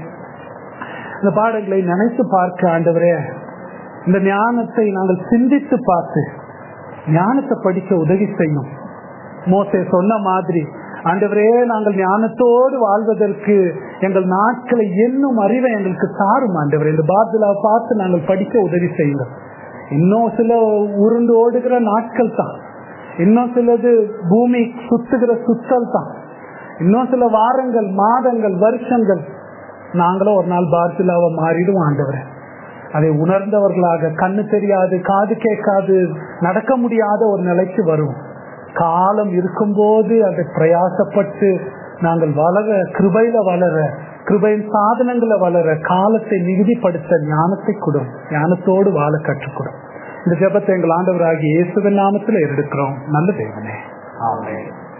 Speaker 1: இந்த பாடங்களை நினைத்து பார்க்க ஆண்டவரே இந்த ஞானத்தை நாங்கள் சிந்தித்து பார்த்து ஞானத்தை படிக்க உதவி செய்யும் மோசே சொன்ன மாதிரி ஆண்டவரே நாங்கள் ஞானத்தோடு வாழ்வதற்கு எங்கள் நாட்களை என்னும் அறிவை எங்களுக்கு தாரும் ஆண்டவரே இந்த பாத்திலாவை பார்த்து நாங்கள் படிக்க உதவி செய்யுங்க இன்னும் சில உருண்டு ஓடுகிற நாட்கள் தான் இன்னும் சிலது பூமி சுத்துகிற சுத்தல் தான் இன்னும் சில வாரங்கள் மாதங்கள் வருஷங்கள் நாங்களும் ஒரு நாள் பார்சிலாவை மாறிடும் ஆண்டவரே அதை உணர்ந்தவர்களாக கண்ணு தெரியாது காது கேட்காது நடக்க முடியாத ஒரு நிலைக்கு வருவோம் காலம் இருக்கும்போது அதை பிரயாசப்பட்டு நாங்கள் வளர கிருபையில வளர கிருபையின் சாதனங்களை வளர காலத்தை மிகுதிப்படுத்த ஞானத்தை கொடும் ஞானத்தோடு வாழ கற்றுக்கொடும் இந்த ஜெபத்தை எங்கள் ஆண்டவராகிய இயேசுவின் நாமத்தில் எடுக்கிறோம் நல்ல தேவனே ஆமென்